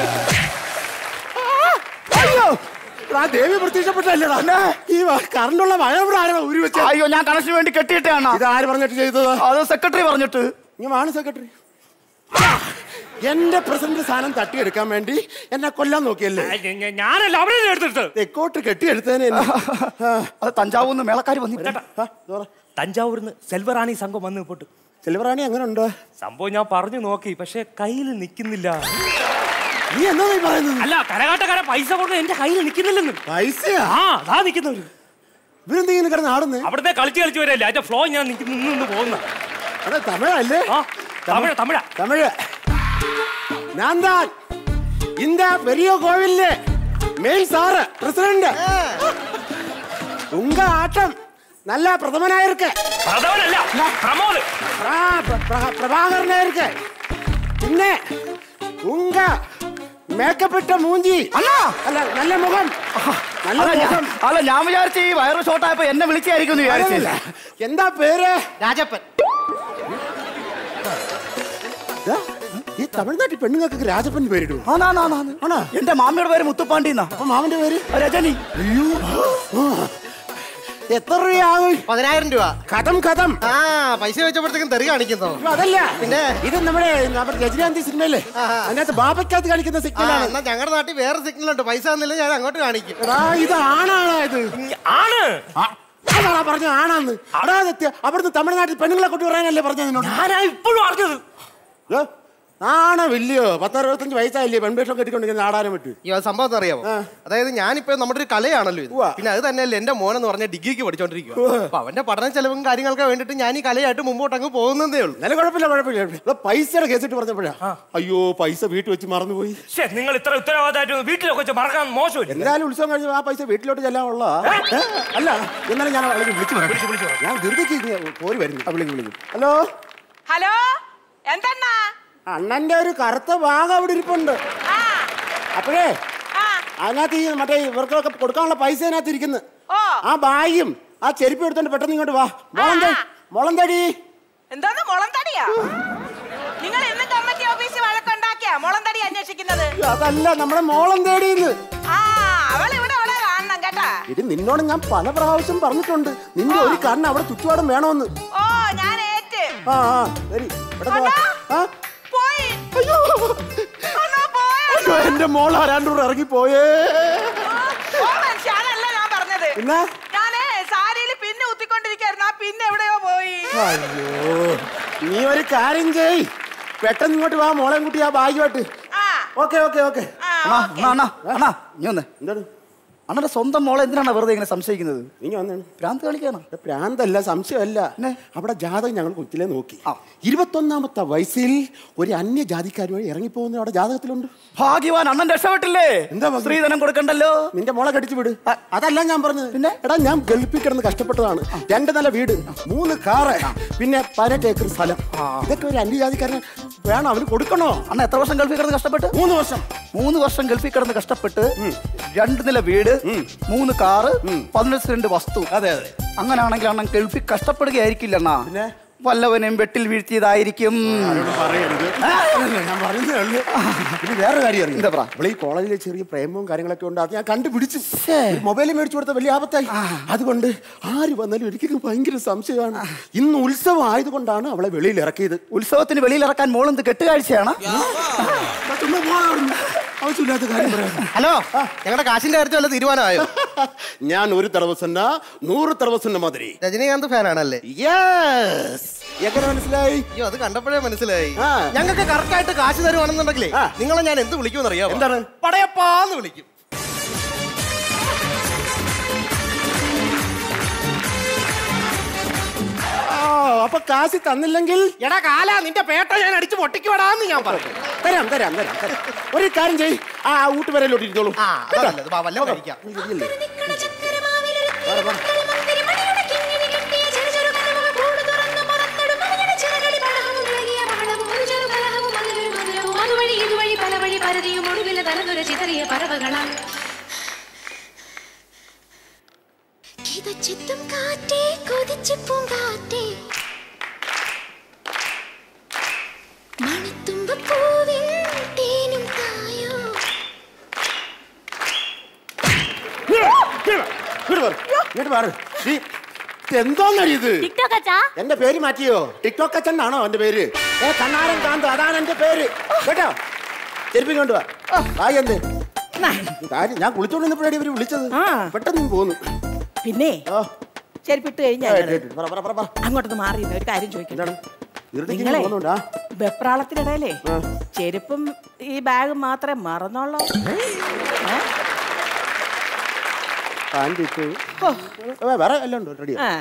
അയ്യോ ആ ദേവി പ്രത്യക്ഷപ്പെട്ടല്ലേടാ ഈ കറണ്ടുള്ള മഴ ഉരു വെച്ച അയ്യോ ഞാൻ കണക്ഷന് വേണ്ടി കെട്ടിയിട്ടാണ് ഇത് ആര് പറഞ്ഞിട്ട് ചെയ്തത് അത് സെക്രട്ടറി പറഞ്ഞിട്ട് ആണ് സെക്രട്ടറി എന്റെ പ്രസിഡന്റ് സ്ഥാനം തട്ടിയെടുക്കാൻ വേണ്ടി എന്നെ കൊല്ലാൻ നോക്കിയല്ലേ ഞാനല്ല അവരെ എടുത്തിട്ട് തെക്കോട്ട് കെട്ടിയെടുത്തേനെ എന്നെ. അത് തഞ്ചാവൂന്ന് മേളക്കാർ വന്നിട്ട് തഞ്ചാവൂർന്ന് സെൽവറാണി സംഘം വന്ന് പോട്ട് സെൽവറാണി അങ്ങനെ ഉണ്ട് സംഭവം ഞാൻ പറഞ്ഞു നോക്കി പക്ഷെ കയ്യിൽ നിൽക്കുന്നില്ല നീ എന്താ നീ പറയുന്നത് അല്ല കരകാട്ടക്കാരെ പൈസ കൊടുക്കാൻ എന്റെ കയ്യിൽ നിൽക്കുന്നില്ലെന്ന് പൈസയാ ആ അതാ നിൽക്കുന്നവര് ഇവരെന്തെങ്കിലും കിടന്ന് ആടുന്നേ അവിടുത്തെ കളിച്ച് കളിച്ച് വരല്ലേ അതിന്റെ ഫ്ലോ ഞാൻ നിൽക്കുന്ന നിന്ന് നിന്ന് പോകുന്ന അത് തമിഴല്ലേ ആ തമിഴ തമിഴ തമിഴ് ഞാൻ தான் இந்த பெரிய கோவில்ல மெயின் சாரு பிரசிடண்ட் உங்க ஆட்டம் நல்ல பிரதமனா இருக்கு പ്രഥമനല്ല പ്രമോദ് பிரா- பிர- பிர- பிரபாகரனா இருக்கு பின்ன உங்க മേക്കപ്പെട്ട മൂഞ്ചി അല്ല അല്ല നല്ല മുഖം നല്ല അല്ല, ഞാൻ- മുഖം അല്ല ഞാൻ വിചാരിച്ചു ഈ വയറ് ഷോട്ടായപ്പോ എന്നെ വിളിച്ചായിരിക്കും വിചാരിച്ചില്ല എന്താ പേര് രാജപ്പൻ ദാ, ഈ തമിഴ്നാട്ടിൽ പെണ്ണുങ്ങൾക്ക് രാജപ്പൻ പേരിടും ആണോ എന്റെ മാമിയുടെ പേര് മുത്തുപ്പാണ്ടി എന്നാ അപ്പൊ മാമന്റെ പേര് രജനി അയ്യോ എത്ര രൂപയാകും പതിനായിരം രൂപ കഥം കഥം ആ പൈസ വെച്ചപ്പോഴത്തേക്കും തെറി കാണിക്കുന്നോ അയ്യോ, അതല്ല പിന്നെ ഇത് നമ്മുടെ നമ്മുടെ രജനീകാന്തി സിനിമയില്ലേ അതിനകത്ത് ബാബയ്ക്കകത്ത് കാണിക്കുന്ന ആ, സിഗ്നലാണ് എന്നാ ഞങ്ങളുടെ നാട്ടിൽ വേറെ സിഗ്നൽ ഉണ്ട് പൈസ തന്നില്ല ഞാൻ അങ്ങോട്ട് കാണിക്കും എടാ ഇത് ആണാണോ ഇത് ആണ് അതാണാ പറഞ്ഞ ആണാന്ന് എടാ ഇത് ത- അവിടുന്ന് തമിഴ്നാട്ടിൽ പെണ്ണുങ്ങളെ കൊണ്ടു പറയാനല്ലേ പറഞ്ഞത് നിന്നോട് ഞാനാ ഇപ്പോഴും അറിഞ്ഞത് നാണമില്ലയോ പത്തറുപത്തഞ്ച് വയസ്സായില്ലേ പെൺവേഷം കെട്ടിക്കൊണ്ടിരിക്കുന്ന ആടാനും പറ്റും ഈ സംഭവം എന്താ അറിയാമോ അതായത് ഞാനിപ്പോ നമ്മുടെ ഒരു കലയാണല്ലോ ഇത് പിന്നെ അത് തന്നെയല്ലേ എന്റെ മോനെന്ന് പറഞ്ഞ ഡിഗ്രിക്ക് പഠിച്ചോണ്ടിരിക്കുക അപ്പൊ അവന്റെ പഠന ചെലവും കാര്യങ്ങൾക്ക് വേണ്ടിട്ട് ഞാൻ ഈ കലയായിട്ട് മുമ്പോട്ട് അങ്ങ് പോകുന്നതേ ഉള്ളൂ എന്നാലും കുഴപ്പമില്ല കുഴപ്പമില്ല ഇവിടെ പൈസയുടെ കേസിട്ട് പറഞ്ഞപ്പോഴാ അയ്യോ പൈസ വീട്ടിൽ വെച്ച് മറന്നുപോയി ശ്ശേ, നിങ്ങൾ ഇത്ര ഉത്തരവാദിത്തമായിട്ട് വീട്ടിലൊക്കെ വെച്ച് മറക്കാൻ മോശമില്ല എന്തായാലും ഉത്സവം കഴിഞ്ഞ ആ പൈസ വീട്ടിലോട്ട് ചെല്ലാനുള്ള അല്ല എന്നാലും ഞാൻ അവളെ വിളിച്ചു പറയാം ഞാൻ ധൃതിക്ക് ഇങ്ങ് പോരി വരുന്നു അവളേക്ക് വിളിക്കും ഹലോ ഹലോ എന്തെണ്ണ അണ്ണന്റെ ഒരു കറുത്ത ഭാഗം അവിടെ ഇരിപ്പുണ്ട് അപ്പോഴേ അതിനകത്ത് ഈ മറ്റേ ഇവർക്കൊക്കെ കൊടുക്കാനുള്ള പൈസ അതിനകത്ത് ഇരിക്കുന്നു ആ ബാഗും ആ ചെരുപ്പ് എടുത്തോണ്ട് പെട്ടെന്ന് ഇങ്ങോട്ട് വാ മോളം തടി മോളം തടി എന്തോന്ന് മുളം തടിയാ നിങ്ങൾ ഇന്ന് കമ്മിറ്റി ഓഫീസിൽ വഴക്കുണ്ടാക്കിയാ മുളം തടി അന്വേഷിക്കുന്നത് അതല്ല നമ്മുടെ മോളം തേടിന്ന് ആ അവൾ ഇവിടെ ഇവിടെ കാണണം കേട്ടാ ഇത് നിന്നോട് ഞാൻ പല പ്രാവശ്യം പറഞ്ഞിട്ടുണ്ട് നിന്റെ ഒരു കണ്ണ് അവിടെ ചുറ്റുപാടും വേണമെന്ന് ഓ ഞാൻ ഏറ്റ് ആ ആ ശരി ഇവിടെ വാ. ആ? പോയി അയ്യോ അയ്യോ എന്റെ മോൾ ആരാണ്ടൂർ ഇറങ്ങി പോയേ ഓ മനുഷ്യ അതല്ല ഞാൻ പറഞ്ഞത് പിന്നെ? ഞാനേ സാരിയിൽ പിന്നെ കുത്തിക്കൊണ്ടിരിക്കായിരുന്നു ആ പിന്നെ എവിടെയോ പോയി അയ്യോ നീ ഒരു കാര്യം ചെയ് പെട്ടെന്ന് ഇങ്ങോട്ട് വാ മോളെ കുട്ടി ആ ഭാഗ്യമായിട്ട് ഓക്കെ ഓക്കെ ഓക്കെ അണ്ണാ അണ്ണാ അണ്ണാ അണ്ണാ നീ വന്നേ എന്താണ് അണ്ണന്റെ സ്വന്തം മോളെ എന്തിനാണ് വെറുതെ ഇങ്ങനെ സംശയിക്കുന്നത് നീ വന്നാണ് ഭ്രാന്ത് കളിക്കാണ് പ്രാന്തല്ല സംശയമല്ല അവിടെ ജാതകം ഞങ്ങൾ കൊച്ചിലെ നോക്കി ഇരുപത്തൊന്നാമത്തെ വയസ്സിൽ ഒരു അന്യ ജാതിക്കാരുമായി ഇറങ്ങിപ്പോകുന്ന അവിടെ ജാതകത്തിലുണ്ട് ഭാഗ്യവാൻ അണ്ണൻ രക്ഷപ്പെട്ടില്ലേ എന്താ സ്ത്രീധനം കൊടുക്കണ്ടല്ലോ നിന്റെ മോളെ കടിച്ചു വിട് അതല്ല ഞാൻ പറഞ്ഞത് പിന്നെ എടാ ഞാൻ ഗൾഫിൽ കിടന്ന് കഷ്ടപ്പെട്ടതാണ് രണ്ട് നില വീട് മൂന്ന് കാറ് പിന്നെ പതിനെട്ട് ഏക്കർ സ്ഥലം ഇതൊക്കെ ഒരു അന്യജാതിക്കാരന് വേണം അവന് കൊടുക്കണോ അണ്ണ എത്ര വർഷം ഗൾഫിൽ കിടന്ന് കഷ്ടപ്പെട്ട് മൂന്ന് വർഷം മൂന്ന് വർഷം ഗൾഫിൽ കിടന്ന് കഷ്ടപ്പെട്ട് രണ്ട് നില വീട് മൂന്ന് കാറ് പതിനെട്ട് സെന്റ് വസ്തു അതെ അതെ അങ്ങനാണെങ്കിൽ അണ്ണൻ ഗൾഫിൽ കഷ്ടപ്പെടുകയായിരിക്കില്ല അണ്ണാ വല്ലവനെയും വെട്ടിൽ വീഴ്ത്തിയതായിരിക്കും പറയരുത് ഞാൻ പറയുന്നേ ഉള്ളൂ പിന്നെ വേറെ കാര്യം അറിയാം എന്താ പറ ഇവിടെ ഈ കോളേജിലെ ചെറിയ പ്രേമവും കാര്യങ്ങളൊക്കെ ഉണ്ട് അത് ഞാൻ കണ്ടുപിടിച്ചു മൊബൈൽ മേടിച്ചു കൊടുത്ത വലിയ ആപത്തായി അതുകൊണ്ട് ആര് വന്നാലും എനിക്ക് ഭയങ്കര സംശയമാണ് ഇന്ന് ഉത്സവം ആയതുകൊണ്ടാണ് അവളെ വെളിയിൽ ഇറക്കിയത് ഉത്സവത്തിന് വെളിയിൽ ഇറക്കാൻ മോളെന്ത് കെട്ടുകാഴ്ചയാണ് ചുമ്മാ പോടാ അവിടുന്ന്. ആവശ്യമില്ലാത്ത കാര്യം പറയാം ഹലോ ഞങ്ങളുടെ കാശിന്റെ കാര്യത്തിൽ വല്ല തീരുമാനമായോ ഞാൻ ഒരു തറവസന്ന നൂറ് തറവസന്ന മാതിരി രജനീകാന്ത് ഫാനാണല്ലേ യെസ് എങ്ങനെ മനസ്സിലായി അയ്യോ അത് കണ്ടപ്പോഴേ മനസ്സിലായി ഞങ്ങൾക്ക് കറക്റ്റ് ആയിട്ട് കാശ് തരുവാണെന്നുണ്ടെങ്കിലേ നിങ്ങളെ ഞാൻ എന്ത് വിളിക്കുമെന്ന് അറിയാമോ എന്താണ് പടയപ്പാന്ന് വിളിക്കും ആ അപ്പൊ കാശ് തന്നില്ലെങ്കിൽ എടാ കാല നിന്റെ പേട്ട ഞാൻ അടിച്ചു പൊട്ടിക്കുവാടാന്ന് ഞാൻ പറഞ്ഞു തരാം തരാം തരാം തരാം. ഒരു കാര്യം ചെയ് ആ ഊട്ടുവരയിലോട്ട് ഇരുന്നോളൂ ആ അതാ നല്ലത്. വാ, വല്ലതും കഴിക്കാം അതുവഴി ഇതുവഴി പല വഴി പരതിയും ഒടുവില തലതുര ചിതറിയ പറവകളാൽ കിതച്ചെത്തും കാറ്റേ കൊതിച്ചു പൂങ്കാറ്റേ മണത്തുമ്പ പൂവിൻ തേനും തായോ ഇങ്ങോട്ട് മാറ് നീ എന്തോന്നടി ഇത് ടിക്ടോക്ക് അച്ഛാ എന്റെ പേര് മാറ്റിയോ ടിക്ടോക്ക് അച്ഛൻ ആണോ എന്റെ പേര് ഏ കണ്ണാരൻ കാന്ത് അതാണ് എന്റെ പേര് കേട്ടോ ചെരുപ്പിങ് കൊണ്ടുവാ ആയി എന്ത് കാര്യം ഞാൻ കുളിച്ചോണ്ട് നിന്നപ്പോഴാണ് ഇവര് വിളിച്ചത് പെട്ടെന്ന് ഇങ്ങ് പോന്നു പിന്നെ ചെരുപ്പിട്ട് കഴിഞ്ഞാ ആ, ഇട്ട്, ഇട്ട്. പറ, പറ, പറ, പറ. അങ്ങോട്ടൊന്ന് മാറി നിന്നെ ഒരു കാര്യം ചോദിക്കണം ഇരുട്ടിക്ക് നിങ്ങളെ പോകുന്നുണ്ടാ വെപ്രാളത്തിനിടയിലേ ചെരുപ്പും ഈ ബാഗും മാത്രമേ മറന്നുള്ളൂ ഏ? പാൻറ് ഇട്ടു ഏ, വേറെ എല്ലാം ഉണ്ടോ റെഡി ആ.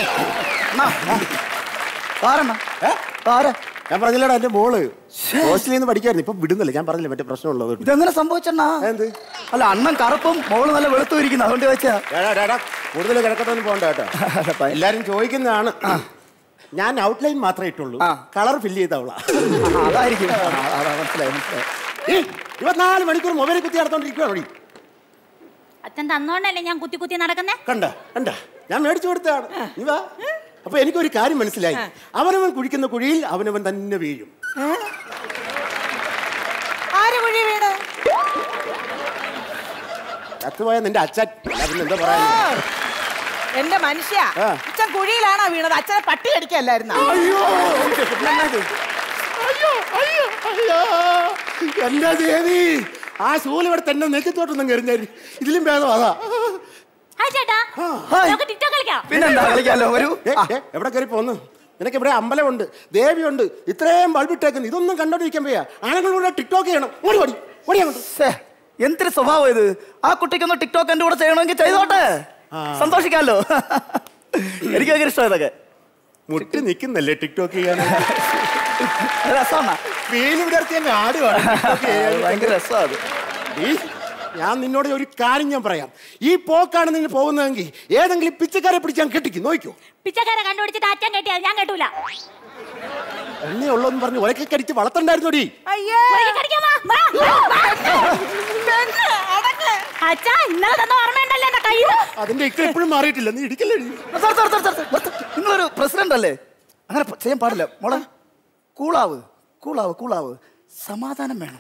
ഞാൻ പറഞ്ഞില്ലടാ എന്റെ മോള് ഹോസ്റ്റലിൽ നിന്ന് പഠിക്കായിരുന്നു ഇപ്പൊ വിടുന്നില്ല ഞാൻ പറഞ്ഞില്ല മറ്റേ പ്രശ്നമുള്ളത് ഇതെങ്ങനെ സംഭവിച്ചെണ്ണാ അല്ല അണ്ണൻ കറുപ്പും മോള് നല്ല വെളുത്തു ഇരിക്കുന്നു അതുകൊണ്ട് വെച്ചാ കൂടുതൽ കിടക്കത്തൊന്നും പോകണ്ട കേട്ടോ എല്ലാരും ചോദിക്കുന്നതാണ് ഞാൻ ഔട്ട്ലൈൻ മാത്രമേ ഇട്ടുള്ളൂ കളർ ഫില്ല് ചെയ്തവളാ അതായിരിക്കും ആ, അതാ, മനസ്സിലായി മനസ്സിലായി ഈ ഇരുപത്തിനാല് മണിക്കൂർ മൊബൈൽ കുത്തി നടത്തോണ്ടിരിക്കുകയാണ് അച്ഛൻ തന്നോണ്ടല്ലേ ഞാൻ കുത്തി കുത്തി നടക്കുന്നേ കണ്ട കണ്ട ഞാൻ മേടിച്ചു കൊടുത്തതാണ് നീ വാ അപ്പൊ എനിക്കൊരു കാര്യം മനസ്സിലായി അവനവൻ കുഴിക്കുന്ന കുഴിയിൽ അവനവൻ തന്നെ വീഴും ആര് കുഴി വീണ് ചത്തുപോയ നിന്റെ അച്ഛൻ അല്ല പിന്നെ എന്താ പറയാ എന്റെ മനുഷ്യ ആ. അച്ഛൻ കുഴിയിലാണോ വീണത് അച്ഛനെ പട്ടി കടിക്കല്ലായിരുന്നു അയ്യോ അയ്യോ അയ്യോ അയ്യോ എന്റെ ദേവി ആ ശൂല ഇവിടെ തന്നെ നെക്കത്തോട്ടൊന്നും കയറിഞ്ഞാരി ഇതിലും ഭേദം അതാ ഹായ് ചേട്ടാ നമുക്ക് ടിക്ടോക്ക് കളിക്കാം പിന്നെന്താ കളിക്കാലോ ഒരു ഏ, ഏ, എവിടെ കയറി പോന്ന് നിനക്ക് ഇവിടെ അമ്പലമുണ്ട് ദേവിയുണ്ട് ഇത്രയും ബൾബിട്ടേക്കുന്നു ഇതൊന്നും കണ്ടോണ്ടിരിക്കാൻ വയ്യ ആണുങ്ങളൂടെ ടിക്ടോക്ക് ചെയ്യണം ഓടി ഓടി ഓടി അങ്ങോട്ട് ശ്ശേ, എന്തൊരു സ്വഭാവം ഇത് ആ കുട്ടിക്കൊന്ന് ടിക്ടോക്ക് എന്റെ കൂടെ ചെയ്യണമെങ്കിൽ ചെയ്തോട്ടെ സന്തോഷിക്കാമല്ലോ എനിക്ക് ഭയങ്കര ഇഷ്ടം ഇതൊക്കെ മുട്ടി നിൽക്കുന്നല്ലേ ടിക്ടോക്ക് ചെയ്യാൻ രസമാണ് വീല് വിടർത്തി അങ്ങ് ആടുവാണ് TikTok ചെയ്യാൻ. ഭയങ്കര രസമാണ് ഈ, ഞാൻ നിന്നോട് ഒരു കാര്യം ഞാൻ പറയാം ഈ പോക്കാണ് നിങ്ങൾ പോകുന്നതെങ്കിൽ ഏതെങ്കിലും പിച്ചക്കാരെ പിടിച്ച് ഞാൻ കെട്ടിക്കും നോക്കിക്കോ പിച്ചക്കാരെ കണ്ടുപിടിച്ചിട്ട് അച്ഛൻ കെട്ടിയാ ഞാൻ കേട്ടൂല എന്നെ ഉള്ളതെന്ന് പറഞ്ഞ് ഉലക്കൊക്കെ അടിച്ച് വളർത്തണ്ടായിരുന്നോടി അയ്യേ അച്ഛാ ഇന്നലെ തന്ന ഓർമ്മയുണ്ടല്ലോ എന്റെ കയ്യിൽ അതിന്റെ ഇക്ക ഇപ്പോഴും മാറിയിട്ടില്ല നീ ഇടിക്കല്ലേ നിർത്ത്, നിർത്ത്, നിർത്ത്, നിർത്ത്, നിർത്ത്. നിങ്ങളൊരു പ്രസിഡന്റ് അല്ലേ അങ്ങനെ പ- ചെയ്യാൻ പാടില്ല മോളെ കൂളാവ് കൂളാവ് കൂളാവ് സമാധാനം വേണം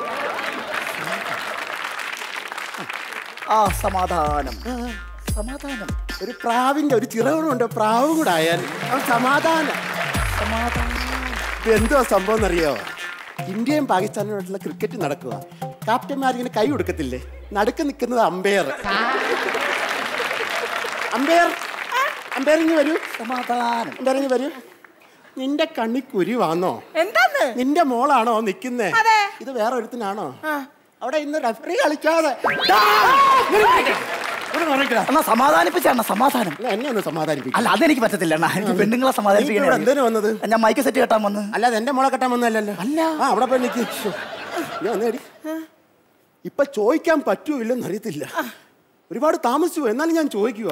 ആ സമാധാനം സമാധാനം ഒരു പ്രാവിന്റെ ഒരു ചിറകുണ്ട് പ്രാവും കൂടെ ആയാൽ അവൻ സമാധാനം ഇത് എന്തുവാ സംഭവം എന്നറിയോ ഇന്ത്യയും പാകിസ്ഥാനുമായിട്ടുള്ള ക്രിക്കറ്റ് നടക്കുക ക്യാപ്റ്റന്മാരിങ്ങനെ കൈ കൊടുക്കത്തില്ലേ നടുക്ക് നിൽക്കുന്നത് അമ്പയർ അമ്പയർ അമ്പയർ ഇങ്ങ് വരൂ സമാധാനം അമ്പയർ ഇങ്ങ് വരൂ നിന്റെ കണ്ണി കുരി വന്നോ എന്താന്ന് നിന്റെ മോളാണോ നിക്കുന്നേ അതെ. ഇത് വേറെ ഒരുത്തിനാണോ അവിടെ ഇന്ന് റെഫറി കളിക്കാതെ ഡാ! ഇങ്ങട് മാറിക്കടാ. ഇങ്ങട് മാറിക്കടാ. എന്നാ സമാധാനിപ്പിച്ചാണ് സമാധാനം അല്ല, എന്നെ ഒന്ന് സമാധാനിപ്പിക്കും അല്ല അതെനിക്ക് പറ്റത്തില്ല അണ്ണാ എനിക്ക് പെണ്ണുങ്ങളെ നീ ഇപ്പൊ ഇവിടെ എന്തേലും വന്നത്? സമാധാനിപ്പിക്കാൻ ഞാൻ മൈക്ക് സെറ്റ് കെട്ടാൻ വന്ന് അല്ലാതെ എന്റെ മോളെ കെട്ടാൻ വന്നല്ലോ അല്ല ആ അവിടെ പോയി നിൽക്ക് ഞാൻ വന്നേടി ഇപ്പൊ ചോദിക്കാൻ പറ്റുമോ ഇല്ലെന്ന് അറിയത്തില്ല ഒരുപാട് താമസിച്ചു പോയി. എന്നാലും ഞാൻ ചോദിക്കുക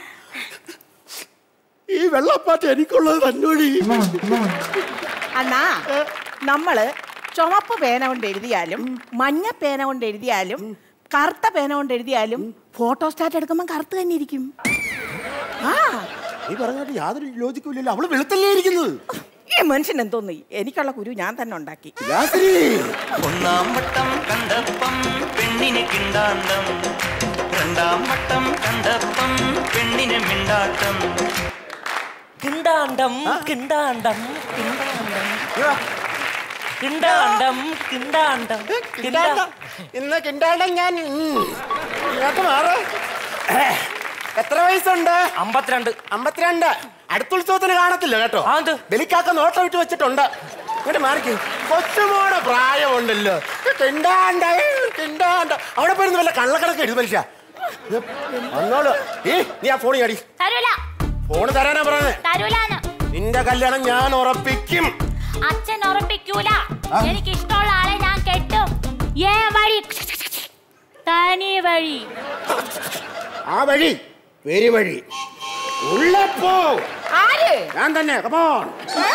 ഈ വെള്ളപ്പാട്ട് എനിക്കുള്ളത് തന്നോടി അണ്ണാ നമ്മള് ചുമപ്പ് പേന കൊണ്ട് എഴുതിയാലും മഞ്ഞ പേന കൊണ്ട് എഴുതിയാലും കറുത്ത പേന കൊണ്ട് എഴുതിയാലും ഫോട്ടോ സ്റ്റാറ്റ് എടുക്കുമ്പോൾ കറുത്ത് തന്നെ ഇരിക്കും ആ നീ പറഞ്ഞിട്ട് യാതൊരു ലോജിക്കും ഇല്ലല്ലോ അവള് വെളുത്തല്ലേ ഇരിക്കുന്നത് ഈ മനുഷ്യൻ എന്തോന്നു എനിക്കുള്ള കുരു ഞാൻ തന്നെ ഉണ്ടാക്കി ലാസിരി. ഒന്നാം വട്ടം കണ്ടപ്പം പെണ്ണിന് കിണ്ടാണ്ടം രണ്ടാം വട്ടം കണ്ടപ്പം പെണ്ണിന് മിണ്ടാട്ടം കിണ്ടാണ്ടം കിണ്ടാണ്ടം കിണ്ടാണ്ടം കിണ്ടാണ്ടം കിണ്ടാണ്ടം കിണ്ടാണ്ടം. ഇന്ന് കിണ്ടാണ്ടം ഞാൻ ഉം. ഇങ്ങോട്ട് മാറ് എത്ര വയസ്സുണ്ട് അമ്പത്തിരണ്ട് അമ്പത്തിരണ്ട് അടുത്ത ഉത്സവത്തിന് കാണത്തില്ല കേട്ടോ ബലിക്കാക്ക നോട്ടം ഇട്ട് വെച്ചിട്ടുണ്ട് ഇങ്ങോട്ട് മാറിക്ക് കൊച്ചുമോടെ പ്രായമുണ്ടല്ലോ തിണ്ടാണ്ട തിണ്ടാണ്ട അവിടെ പോയിരുന്ന് വല്ല കള്ളക്കണക്ക് എഴുതി മനുഷ്യ വന്നോളൂ ഈ നീ ആ ഫോൺ അടി തരൂല ഫോൺ തരാനാ പറഞ്ഞത് തരൂലാന്ന് നിന്റെ കല്യാണം ഞാൻ ഉറപ്പിക്കും അച്ഛൻ ഉറപ്പിക്കൂല എനിക്ക് ഇഷ്ടമുള്ള ആളെ ഞാൻ കെട്ടും ഏ വഴി തനി വഴി ആ വഴി പേര് വഴി ഉള്ളപ്പോ ആര് ഞാൻ തന്നെ കമോൺ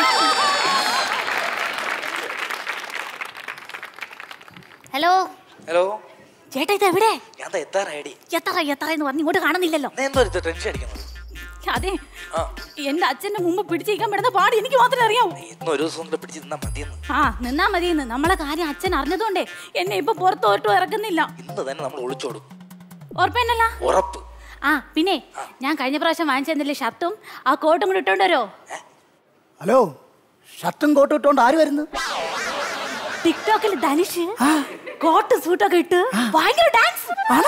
ഹലോ ഹലോ ചേട്ടാ ഇത് എവിടെ ഞാൻ ദാ എത്താറായടി എത്ര എത്ര എന്ന് പറഞ്ഞ് ഇങ്ങോട്ട് കാണുന്നില്ലല്ലോ നീ എന്തോ ഇത് ടെൻഷൻ അടിക്കുന്നത് അതെ എന്റെ അച്ഛന്റെ മുമ്പ് പിടിച്ചിരിക്കാൻ പെടുന്ന പാട് എനിക്ക് മാത്രമേ അറിയാവൂ ഇന്ന് ഒരു ദിവസം കൂടെ പിടിച്ച് നിന്നാ മതിയെന്ന് ആ നിന്നാ മതിയെന്ന് നമ്മളെ കാര്യം അച്ഛൻ അറിഞ്ഞതുകൊണ്ടേ എന്നെ ഇപ്പൊ പുറത്തോട്ടും ഇറക്കുന്നില്ല ഇന്ന് തന്നെ നമ്മൾ ഒളിച്ചോടും ഉറപ്പന്നല്ല ഉറപ്പ് ആ പിന്നെ ഞാൻ കഴിഞ്ഞ പ്രാവശ്യം വാങ്ങിച്ചെന്നില്ലേ ഷർട്ടും ആ കോട്ടും കൂടി ഇട്ടോണ്ട് വരുമോ ഹലോ ഷർട്ടും കോട്ടും ഇട്ടോണ്ട് ആര് വരുന്നു ടിക്ടോക്കിൽ ധനുഷ് കോട്ട് സൂട്ടൊക്കെ ഇട്ട് ഭയങ്കര ഡാൻസ്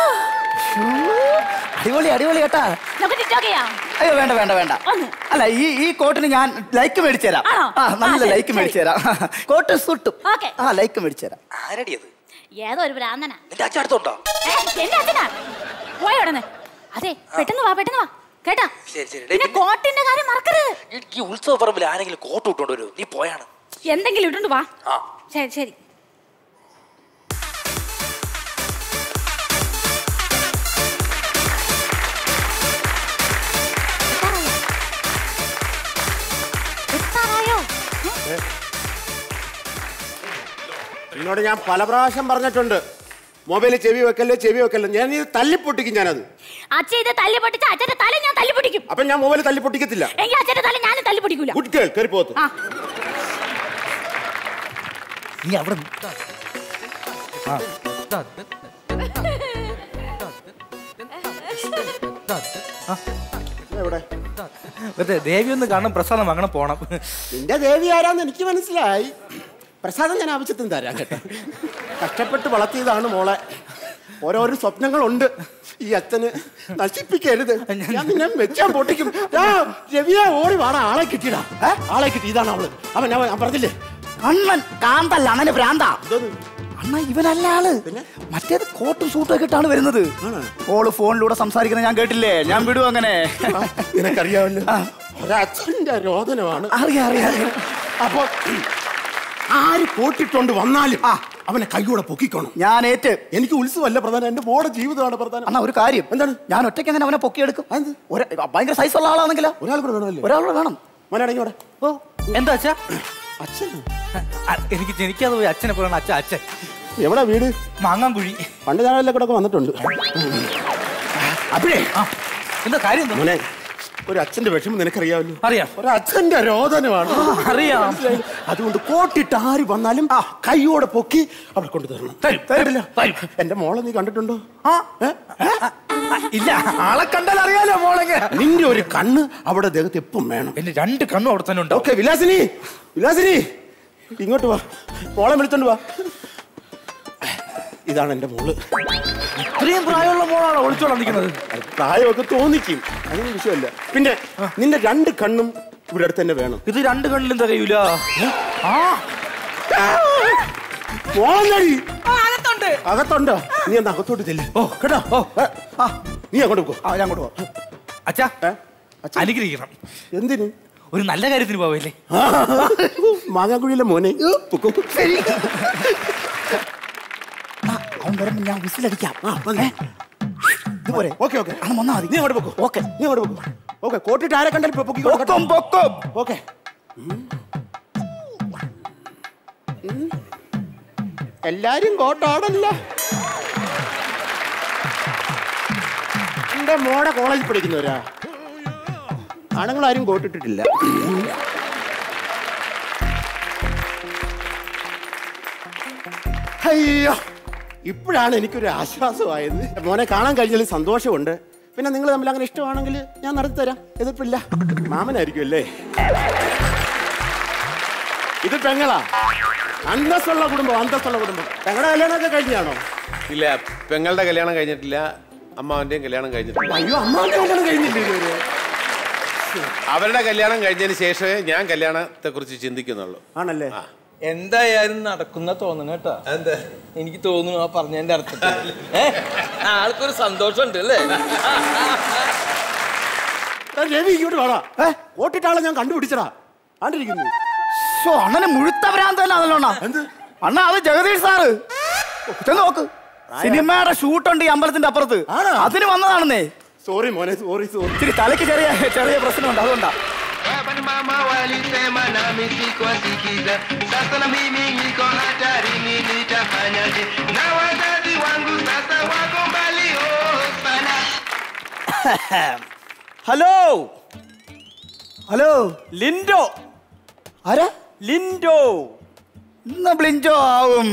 അടിപൊളി അടിപൊളി കേട്ടാ നമുക്ക് ടിക്ടോക്ക് ചെയ്യാം അയ്യോ വേണ്ട വേണ്ട വേണ്ട അല്ല ഈ ഈ കോട്ടിന് ഞാൻ ലൈക്ക് മേടിച്ചു തരാം ആണോ? ആ നല്ല ആ, ശരി, ലൈക്ക് മേടിച്ചു തരാം കോട്ട് സുട്ടും ഓക്കെ ആ ലൈക്ക് മേടിച്ചു തരാം ആരടി അത് ഏതോ ഒരു ഭ്രാന്തനാ നിന്റെ അച്ഛൻ അടുത്തുണ്ടോ ഏ, എന്റെ അച്ഛനാ പോയി ഉടനെ അതെ പെട്ടെന്ന് വാ പെട്ടെന്ന് വാ കേട്ടാ ശരി ശരി പിന്നെ കോട്ടിന്റെ കാര്യം മറക്കരുത് ഈ ഉത്സവ പറമ്പിൽ ആരെങ്കിലും കോട്ട് ഇട്ടുകൊണ്ട് വരൂ നീ പോയാണ് എന്തെങ്കിലും ഇട്ടുണ്ട് വാ ആ ശരി ശരി എത്താറായോ എന്നോട് ഞാൻ പല പ്രാവശ്യം പറഞ്ഞിട്ടുണ്ട് മൊബൈലിൽ ചെവി വെക്കല്ലേ ചെവി വെക്കല്ലേ ഞാൻ ഇത് തല്ലിപ്പൊട്ടിക്കും ഞാനത് അച്ഛൻ ഇത് തല്ലി പൊട്ടിച്ച അച്ഛന്റെ തല ഞാൻ തല്ലി പൊട്ടിക്കും അപ്പൊ ഞാൻ മൊബൈൽ തല്ലിപ്പൊട്ടിക്കത്തില്ല എങ്കിൽ അച്ഛന്റെ തല ഞാനും തല്ലി പൊട്ടിക്കൂല ഗുഡ് കേൾ കയറി പോത്ത് ആ നീ അവിടെ എവിടെ വെറുതെ ദേവി ഒന്ന് കാണണം പ്രസാദം വാങ്ങണം പോണം നിന്റെ ദേവി ആരാന്ന് എനിക്ക് മനസ്സിലായി പ്രസാദം ഞാൻ ആവശ്യത്തിന് തരാം കേട്ടോ കഷ്ടപ്പെട്ട് വളർത്തിയതാണ് മോളെ ഓരോരോ സ്വപ്നങ്ങളുണ്ട് ഈ അച്ഛന് നശിപ്പിക്കരുത് ഞാൻ നിന്നെ വെച്ചാൻ പൊട്ടിക്കും ആ, രവിയെ ഓടി വാടാ ആളെ കിട്ടിയടാ ഏ? ആളെ കിട്ടി ഇതാണ് അവള് അവൻ അവൻ ഞാൻ പറഞ്ഞില്ലേ അണ്ണൻ കാന്തല്ല അണ്ണന് ഭ്രാന്ത അണ്ണ ഇവനല്ല ആള് മറ്റേത് കോട്ടും സൂട്ടും ഒക്കെ ഇട്ടാണ് വരുന്നത് ഓള് ഫോണിലൂടെ സംസാരിക്കുന്നത് ഞാൻ കേട്ടില്ലേ ഞാൻ വിടും അങ്ങനെ നിനക്കറിയാമല്ലോ ഒരച്ഛന്റെ രോദനമാണ് അറിയാം അറിയാം അറിയാം അപ്പൊ ആര് പോട്ടിട്ടോണ്ട് വന്നാലും അവനെ കൈകൂടെ പൊക്കിക്കോണം ഞാൻ ഏറ്റ് എനിക്ക് ഉത്സവമല്ല പ്രധാനം എന്റെ മോടെ ജീവിതമാണ് പ്രധാനം അണ്ണ ഒരു കാര്യം എന്താണ് ഞാൻ ഒറ്റയ്ക്ക് അങ്ങനെ അവനെ പൊക്കിയെടുക്കും ഒരു- ഭയങ്കര സൈസ് ഉള്ള ആളാണെങ്കിലോ ഒരാൾ കൂടെ വേണമല്ലേ ഒരാൾ കൂടെ വേണം മോനെ അടങ്ങിയോടെ ഓ എന്താ അച്ഛാ അച്ഛൻ എനിക്ക് ജനിക്കാതെ പോയി അച്ഛനെ പറയണ അച്ഛ അച്ഛൻ എവിടെ വീട് മാങ്ങാങ്കുഴി പണ്ട് ഞാനെല്ലാം കൂടെ ഒക്കെ വന്നിട്ടുണ്ട് അപ്പോഴേ എന്താ കാര്യം എന്താ മോനെ ഒരു അച്ഛന്റെ വിഷമം നിനക്കറിയാമല്ലോ അറിയാം ഒരു അച്ഛന്റെ രോദനമാണ് അറിയാം. മനസ്സിലായില്ലേ? അതുകൊണ്ട് കോട്ടിട്ട് ആര് വന്നാലും കൈയോടെ പൊക്കി അവിടെ കൊണ്ടു തരണം തരില്ല എന്റെ മോളെ നീ കണ്ടിട്ടുണ്ടോ ഏ? ഇല്ല ആളെ കണ്ടാൽ അറിയാലോ മോളെങ്ങനെ നിന്റെ ഒരു കണ്ണ് അവിടെ ദേഹത്ത് എപ്പം വേണം എന്റെ രണ്ട് കണ്ണും അവിടെ തന്നെ ഉണ്ട് ഓക്കെ വിലാസിനി വിലാസിനി ഇങ്ങോട്ട് വാ മോളെ വിളിച്ചോണ്ട് വാ ഇതാണ് എന്റെ മോള് ഇത്രയും പ്രായമുള്ള മോളാണ് ഒളിച്ചോണ്ടിരിക്കുന്നത് പ്രായമൊക്കെ തോന്നിക്കും അതൊന്നും വിഷയമല്ല പിന്നെ നിന്റെ രണ്ട് കണ്ണും ഇവിടെ അടുത്ത് തന്നെ വേണം ഇത് രണ്ട് കണ്ണിലും തികയൂല ആ മോളി അകത്തുണ്ടോ നീ എന്താ അകത്തോട്ട് ചെല്ല് ഓ കേട്ടോ ഓ ഏ, ആ, നീ അങ്ങോട്ട് പോ ആ ഞാൻ അങ്ങോട്ട് പോവാം അച്ഛാ അനുഗ്രഹിക്കണം എന്തിന് ഒരു നല്ല കാര്യത്തിന് പോവല്ലേ മാങ്ങാക്കുഴിയിലെ മോനെ പൊക്കോ. അവൻ വരുമ്പോ ഞാൻ വിസിലടിക്കാം ആ, വന്നേ. ഇതുപോലെ ഓക്കെ ഓക്കെ അന്ന് വന്നാ മതി നീ അങ്ങോട്ട് പൊക്കോ ഓക്കെ നീ അങ്ങോട്ട് പൊക്കോ ഓക്കെ കോട്ടിട്ട് ആരെ കണ്ടാലും പൊക്കി പൊക്കും പൊക്കും ഓക്കെ എല്ലാരും കോട്ടാടല്ല എന്റെ മോടെ കോളേജിൽ പഠിക്കുന്നവരാ ആണുങ്ങളാരും കോട്ടിട്ടിട്ടില്ല അയ്യോ ഇപ്പോഴാണ് എനിക്കൊരു ആശ്വാസമായത് മോനെ കാണാൻ കഴിഞ്ഞതിൽ സന്തോഷമുണ്ട് പിന്നെ നിങ്ങൾ തമ്മിൽ അങ്ങനെ ഇഷ്ടമാണെങ്കിൽ ഞാൻ നടത്തി തരാം എതിർപ്പില്ല മാമനായിരിക്കും അല്ലേ ഇത് പെങ്ങളാ അന്തസ്സുള്ള കുടുംബം അന്തസ്സുള്ള കുടുംബം പെങ്ങളുടെ കല്യാണമൊക്കെ കഴിഞ്ഞാണോ ഇല്ല പെങ്ങളുടെ കല്യാണം കഴിഞ്ഞിട്ടില്ല അമ്മാവന്റെയും കല്യാണം കഴിഞ്ഞിട്ടില്ല അയ്യോ അമ്മാന്റെ കല്യാണം കഴിഞ്ഞില്ലേ ഇതുവരെ അവരുടെ കല്യാണം കഴിഞ്ഞതിന് ശേഷമേ ഞാൻ കല്യാണത്തെ കുറിച്ച് ചിന്തിക്കുന്നുള്ളൂ ആണല്ലേ എന്തായാലും നടക്കുന്ന തോന്നണ കേട്ടാ എന്താ എനിക്ക് തോന്നുന്നു ആ പറഞ്ഞതിന്റെ അർത്ഥത്തിൽ ഏ ആൾക്കൊരു സന്തോഷമുണ്ട് അല്ലേ എടാ, രവി ഇങ്ങോട്ട് വേടാ ഓട്ടിട്ടാളെ ഞാൻ കണ്ടുപിടിച്ചടാ ആണ്ടിരിക്കുന്നു ശോ, അണ്ണന് മുഴുത്ത ഭ്രാന്ത് തന്നെ അതല്ലോ അണ്ണാ അണ്ണാ അത് ജഗദീഷ് സാറ് ചെന്ന് നോക്ക് സിനിമയുടെ ഷൂട്ടുണ്ട് ഈ അമ്പലത്തിന്റെ അപ്പുറത്ത് അതിന് വന്നതാണെന്നേ സോറി മോനെ സോറി സോറി ഇച്ചിരി തലയ്ക്ക് ചെറിയ ചെറിയ പ്രശ്നമുണ്ട് അതുകൊണ്ടാ mama walisema nami sikuwasikiza. Sasa na mimi niko hatarini, nitafanyaje? Na wazazi wangu sasa wako mbali oh, sana. Hello hello ലിൻഡോ ആരാ ലിൻഡോ ഇന്ന് ബ്ലിൻഡോ ആവും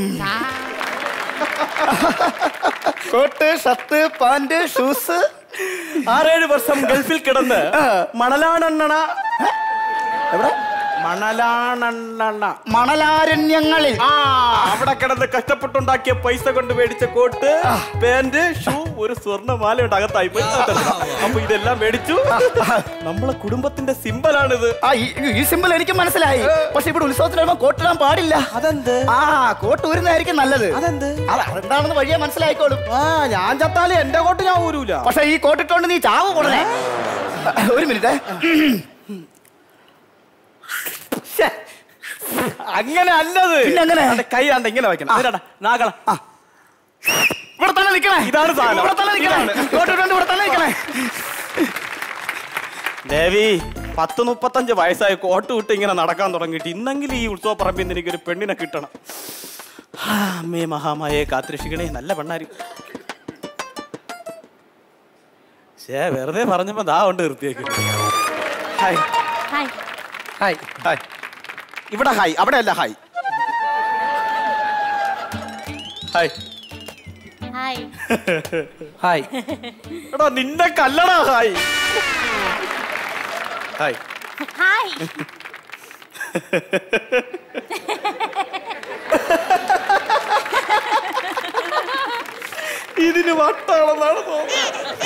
കോട്ട് ഷർട്ട് പാന്റ് ഷൂസ് ആറേഴ് വർഷം ഗൾഫിൽ കിടന്ന് മണലാണെണ്ണ എവിടെ മണലാണെണ്ണ മണലാരണ്യങ്ങളിൽ ആ അവിടെ കിടന്ന് കഷ്ടപ്പെട്ടുണ്ടാക്കിയ പൈസ കൊണ്ട് മേടിച്ച കോട്ട് പാന്റ് ഷൂ ഒരു സ്വർണ്ണമാലയുടെ അകത്തായി പോയി അപ്പൊ ഇതെല്ലാം മേടിച്ചു നമ്മളെ കുടുംബത്തിന്റെ സിമ്പലാണിത് ഈ സിമ്പൽ എനിക്ക് മനസ്സിലായി പക്ഷെ ഇവിടെ ഉത്സവത്തിന് വരുമ്പോ കോട്ടിടാൻ പാടില്ല അതെന്ത് ആ കോട്ട് ഊരുന്നതായിരിക്കും നല്ലത് അതെന്ത് അതെന്താണെന്ന് വഴിയെ മനസ്സിലായിക്കോളും ആ ഞാൻ ചത്താലും എന്റെ കോട്ട് ഞാൻ ഊരൂല പക്ഷെ ഈ കോട്ടിട്ടോണ്ട് നീ ചാവ് ഉടനെ ഒരു മിനിറ്റ് അങ്ങനെ അല്ലത് പിന്നെ അങ്ങനെ കൈ ആണ്ട് ഇങ്ങനെ വെക്കണം നാഗള ഇവിടെ തന്നെ നിൽക്കണേ ഇതാണ് സാധനം ഇവിടെ തന്നെ നിൽക്കണേ കോട്ടിട്ടുണ്ട് ഇവിടെ തന്നെ നിൽക്കണേ ദേവി പത്ത് മുപ്പത്തഞ്ച് വയസ്സായി കോട്ട് വിട്ട് ഇങ്ങനെ നടക്കാൻ തുടങ്ങിയിട്ട് ഇന്നെങ്കിലും ഈ ഉത്സവ പറമ്പിൽ നിന്ന് എനിക്കൊരു പെണ്ണിനെ കിട്ടണം ആ, അമ്മേ മഹാമായെ കാത്തിരക്ഷിക്കണേ നല്ല പെണ്ണാരി ശേ വെറുതെ പറഞ്ഞപ്പോ ദാ കൊണ്ട് നിർത്തിയേക്കും ഹായ് ഹായ് ഹായ് ഹായ് ഇവിടെ ഹായ് അവിടെ അല്ല ഹായ് ഹായ് ഹായ് ഹായ് എടാ നിന്റെ കല്ലടാ ഹായ് ഹായ് ഹായ് ഇത് ഇതിന് വട്ടാണെന്നാണ് തോന്നുന്നത്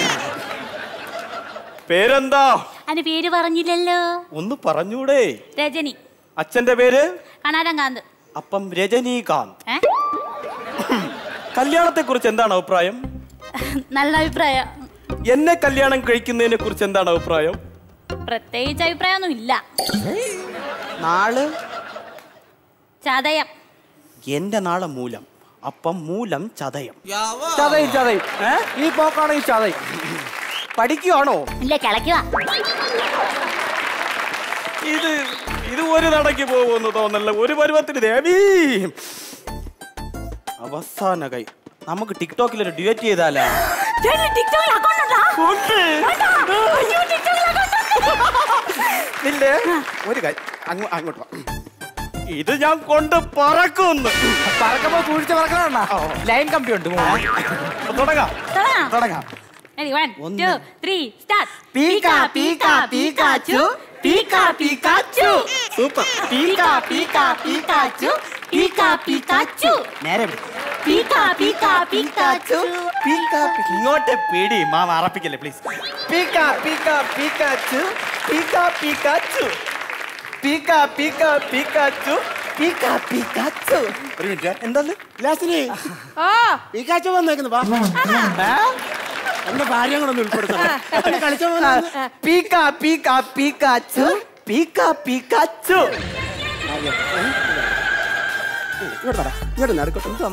പേരെന്താ അതിന്റെ പേര് പറഞ്ഞില്ലല്ലോ ഒന്ന് പറഞ്ഞൂടെ രജനി അച്ഛന്റെ പേര് കണാരം കാന്ത് അപ്പം രജനീകാന്ത് ഏ? കല്യാണത്തെ കുറിച്ച് എന്താണ് അഭിപ്രായം നല്ല അഭിപ്രായം എന്നെ കല്യാണം കഴിക്കുന്നതിനെ കുറിച്ച് എന്താണ് അഭിപ്രായം പ്രത്യേകിച്ച് അഭിപ്രായമൊന്നും ഇല്ല നാള് ചതയം എന്റെ നാളെ മൂലം അപ്പം മൂലം ചതയം ചതയും ചതയും ഏ? ഈ പോക്കാണെങ്കിൽ ചതയും പഠിക്കുവാണോ ഇല്ല കിളയ്ക്കുക ഇത് ഇത് ഒരു നടക്ക് പോകുമെന്ന് തോന്നല്ല ഒരു പരുവത്തിന് ദേവി അവസാന കൈ നമുക്ക് ടിക്ടോക്കിൽ ഒരു ഡ്യുവറ്റ് ചെയ്താലാ ഉണ്ട്. നില്ലേ ഒരു കൈ അങ്ങ് അങ്ങോട്ട് വാ. ഇത് ഞാൻ കൊണ്ട് പറക്കുന്നു പറക്കുമ്പോ കുഴിച്ച പറക്കണ ലൈൻ കമ്പി ഉണ്ട് തുടങ്ങാം തുടങ്ങാം one two three start pika pika Pikachu pika Pikachu super pika pika Pikachu pika Pikachu നേരെ പിടി. പീക്ക പീക്ക പീക്കാച്ചു പീക്ക പീ- ഇങ്ങോട്ട് പിടി mama അറപ്പിക്കല്ലേ please പീക്ക pika Pikachu pika Pikachu പീക്ക pika Pikachu pika പീക്കാച്ചു ഒരു മിനിറ്റ് എന്താന്ന് ലാസ്റ്റിന് ഈ കാഴ്ച വന്നേക്കുന്നു വാ എന്റെ ഭാര്യ കൂടെ ഒന്ന് ഉൾപ്പെടുത്തണം കളിച്ച പീക്ക പീക്ക പീക്കാച്ചു പീക്ക പീക്കാച്ചു ഇങ്ങോട്ട് പറ ഇങ്ങോട്ട് നടക്കട്ടെ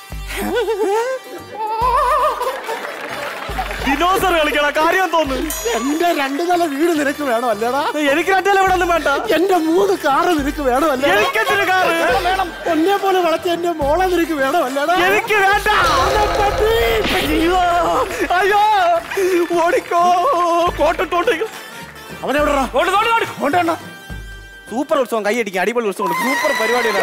ദിനോസർ കളിക്കണ കാര്യം തോന്നുന്നു എന്റെ രണ്ടു നില വീട് നിനക്ക് വേണോ അല്ലേടാ എനിക്ക് രണ്ടു നില വീടൊന്നും വേണ്ട എന്റെ മൂന്ന് കാറ് നിനക്ക് വേണോ അല്ലേ എനിക്കെന്തൊരു കാറ്? വേണം വേണം ഒന്നേ പോലെ വളർത്തിയ എന്റെ മോളെ നിനക്ക് വേണോ അല്ലേടാ എനിക്ക് വേണ്ട അയ്യോ അയ്യോ ഓടിക്കോ കോട്ടിട്ടോണ്ട് അവനെവിടാ കൊണ്ടുവണ്ണ സൂപ്പർ ഉത്സവം കൈയടിക്കും അടിപൊളി ഉത്സവം സൂപ്പർ പരിപാടിയാണ്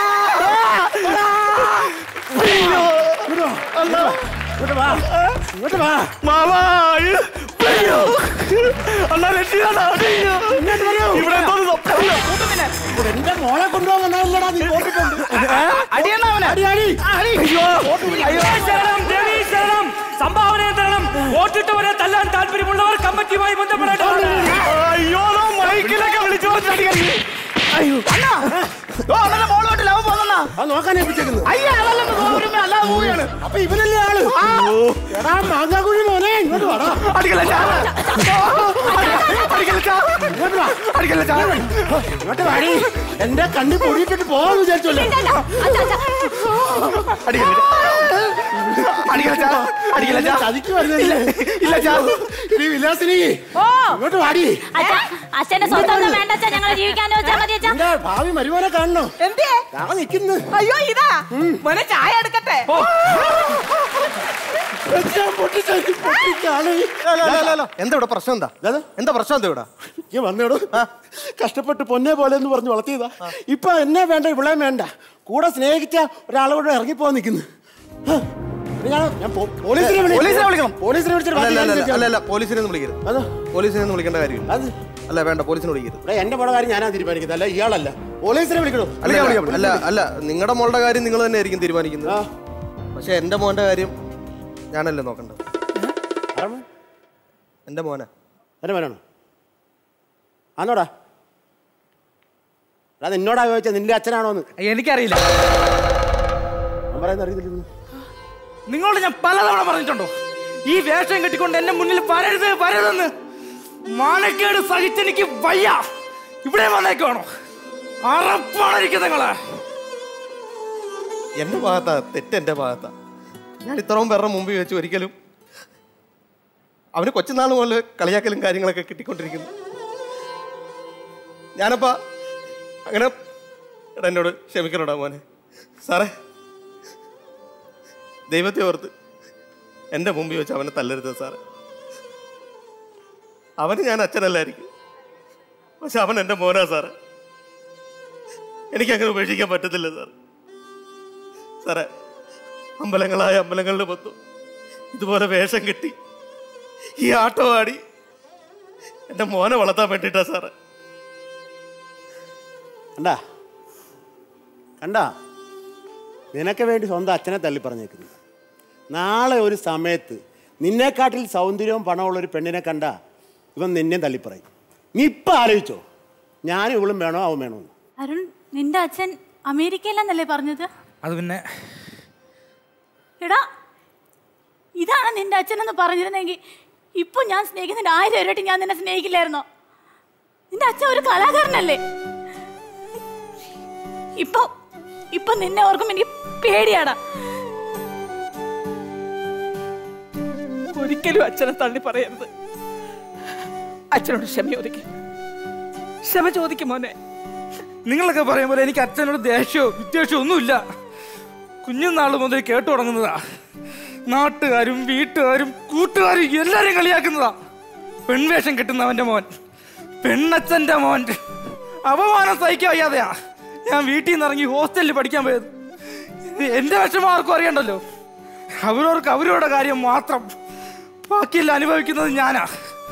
അയ്യോ അല്ല ഇങ്ങോട്ട് വാ ഇങ്ങോട്ട് വാ മാമാ അയ്യോ അണ്ണാ രക്ഷിക്കാനാ അയ്യോ ഇങ്ങോട്ട് വരൂ. ഇവിടെ എന്തോ ഒരു സ്വപ്നം. എന്റെ മോളെ കൊണ്ടുപോകാൻ വന്നതല്ലടാ നീ കോട്ടിട്ടുണ്ട് അടി അടി അടി അയ്യോ അയ്യോ ശരണം ദേവി ശരണം സംഭാവന തരണം വോട്ടിട്ടവരെ തല്ലാൻ താല്പര്യമുള്ളവർ കമ്മിറ്റിയുമായി ബന്ധപ്പെടേണ്ടതാണ് അയ്യോ ദാ മൈക്കിലൊക്കെ വിളിച്ചു പറഞ്ഞടിക്കരുത് അയ്യോ അണ്ണാ ഓ അണ്ണന്റെ മോളോട്ട് ലവ് പോകുന്ന അത് നോക്കാൻ ഏൽപ്പിച്ചേക്കുന്നു അയ്യോ അതല്ലെന്ന് തോന്നുന്നു അല്ലാതെ പോവുകയാണ് അപ്പൊ ഇവനല്ലേ ആള് എടാ മാങ്ങാക്കുഴി മോനെ ഇങ്ങോട്ട് വാടാ അടിക്കല്ല ചാ. അടിക്കല്ല ചാ. ഇങ്ങോട്ട് വാ അടിക്കല്ല ചാ. ഇങ്ങോട്ട് വാടി എന്റെ കണ്ണി പൊടിയിട്ടിട്ട് പോവാന്ന് വിചാരിച്ചല്ലോ അടിക്കല്ല ചാ. അടിക്കല്ല ചാ. അടിക്കല്ല ചാ. ചതിക്ക് വരുന്നില്ല ഇല്ല ചാ. ഇനി വിലാസിനി ഇങ്ങോട്ട് വാടി അച്ഛാ അച്ഛന്റെ സ്വന്തം വേണ്ട അച്ഛാ ഞങ്ങൾ ജീവിക്കാൻ വെച്ചാൽ മതി അച്ഛാ എന്റെ ഭാവി മരുമോനെ കാണണോ എന്തേ ഞാൻ നിക്കുന്നു അയ്യോ ഇതാ മോനെ ചായ എടുക്കട്ടെ എന്താ ഇവിടെ പ്രശ്നം എന്താ എന്താ പ്രശ്നം എന്താ ഇവിടെ ഈ വന്നേടോ കഷ്ടപ്പെട്ട് പൊന്നെ പോലെ എന്ന് പറഞ്ഞ് വളർത്തിയതാ ഇപ്പൊ എന്നെ വേണ്ട ഇവളെ വേണ്ട കൂടെ സ്നേഹിച്ച ഒരാളോട് ഇറങ്ങിപ്പോവാൻ നിൽക്കുന്നു ഞാൻ ഞാൻ പോ- പോലീസിനെ വിളി- പോലീസിനെ വിളിക്കണം പോലീസിനെ വിളിച്ചിട്ട് അല്ല, അല്ല, ബാക്കി അല്ല, കാര്യം അല്ല അല്ല പോലീസിനെ ഒന്നും വിളിക്കരുത് പോലീസിനെ ഒന്നും വിളിക്കേണ്ട കാര്യമില്ല അല്ല വേണ്ട പോലീസിനെ വിളിക്കരുത് ഇവിടെ എന്റെ മോടെ കാര്യം ഞാനാ തീരുമാനിക്കുന്നത് അല്ല ഇയാളല്ല പോലീസിനെ വിളിക്കണോ അല്ല അല്ല അല്ല നിങ്ങളുടെ മോളുടെ കാര്യം നിങ്ങൾ തന്നെ ആയിരിക്കും തീരുമാനിക്കുന്നത് പക്ഷെ എന്റെ മോന്റെ കാര്യം ഞാനല്ലേ നോക്കണ്ടത് എന്റെ മോനെ എന്റെ മോനാണോ ആന്നോടാ അത് എന്നോടാ ചോദിച്ചാൽ നിന്റെ അച്ഛനാണോന്ന് എനിക്കറിയില്ല ഞാൻ പറയുന്നത് അറിയത്തില്ല നിങ്ങളോട് ഞാൻ പലതവണ പറഞ്ഞിട്ടുണ്ടോ ഈ വേഷം കെട്ടിക്കൊണ്ട് എന്റെ മുന്നിൽ വരരുത് വരരുതെന്ന് മാനക്കേട് സഹിച്ചെനിക്ക് വയ്യ ഇവിടെ വന്നേക്കാണോ അറപ്പാണിരിക്കും നിങ്ങളെ എന്റെ ഭാഗത്താ തെറ്റ് എന്റെ ഭാഗത്താ ഞാൻ ഇത്രയും പേരുടെ മുമ്പിൽ വെച്ച് ഒരിക്കലും അവന് കൊച്ചുനാൾ മുതൽ കളിയാക്കലും കാര്യങ്ങളൊക്കെ കിട്ടിക്കൊണ്ടിരിക്കുന്നു ഞാനപ്പാ അങ്ങനെ എടാ എന്നോട് ക്ഷമിക്കണോടാ മോനെ സാറേ ദൈവത്തെ ഓർത്ത് എൻ്റെ മുമ്പിൽ വെച്ച് അവനെ തല്ലരുത് സാറേ അവന് ഞാൻ അച്ഛനല്ലായിരിക്കും പക്ഷെ അവൻ എൻ്റെ മോനാ സാറേ എനിക്കങ്ങനെ ഉപേക്ഷിക്കാൻ പറ്റത്തില്ല സാർ സാറേ അമ്പലങ്ങളായ അമ്പലങ്ങളുടെ മൊത്തം ഇതുപോലെ വേഷം കെട്ടി ഈ ആട്ടോ ആടി എൻ്റെ മോനെ വളർത്താൻ വേണ്ടിയിട്ടാ സാറേ കണ്ടാ കണ്ടാ നിനക്ക് വേണ്ടി സ്വന്തം അച്ഛനെ തള്ളി പറഞ്ഞേക്കുന്നു നാളെ ഒരു സമയത്ത് നിന്നെക്കാട്ടിൽ സൗന്ദര്യവും പണമുള്ള ഒരു പെണ്ണിനെ കണ്ട ഇവൻ നിന്നെ തള്ളിപ്പറയും നീ ഇപ്പം ആലോചിച്ചോ ഞാനും ഇവളും വേണോ അവൻ വേണോ എന്ന്. അരുൺ നിന്റെ അച്ഛൻ അമേരിക്കയിലെന്നല്ലേ പറഞ്ഞത് അത് പിന്നെ എടാ ഇതാണ് നിന്റെ അച്ഛനെന്ന് പറഞ്ഞിരുന്നെങ്കിൽ ഇപ്പൊ ഞാൻ സ്നേഹിക്കുന്നതിന്റെ ആയിരം ഇരട്ടി ഞാൻ നിന്നെ സ്നേഹിക്കില്ലായിരുന്നോ നിന്റെ അച്ഛൻ ഒരു കലാകാരനല്ലേ ഇപ്പൊ ഇപ്പൊ നിന്നെ ഓർക്കും എനിക്ക് പേടിയാടാ ഒരിക്കലും അച്ഛനെ തള്ളി പറയരുത് അച്ഛനോട് ക്ഷമ ചോദിക്കും ക്ഷമ ചോദിക്കും മോനെ നിങ്ങളൊക്കെ പറയും പോലെ എനിക്ക് അച്ഛനോട് ദേഷ്യമോ വിദ്വേഷമോ ഒന്നുമില്ല കുഞ്ഞുനാൾ മുതൽ കേട്ടു തുടങ്ങുന്നതാ നാട്ടുകാരും വീട്ടുകാരും കൂട്ടുകാരും എല്ലാരെയും കളിയാക്കുന്നതാ പെൺവേഷം കെട്ടുന്നവന്റെ മോൻ പെണ്ണച്ഛന്റെ മോൻ അപമാനം സഹിക്കാൻ വയ്യാതെയാ ഞാൻ വീട്ടിൽ നിന്ന് ഇറങ്ങി ഹോസ്റ്റലിൽ പഠിക്കാൻ പോയത് എന്റെ വിഷമം ആർക്കും അറിയണ്ടല്ലോ അവരവർക്ക് അവരുടെ കാര്യം മാത്രം ബാക്കിയെല്ലാം അനുഭവിക്കുന്നത് ഞാനാ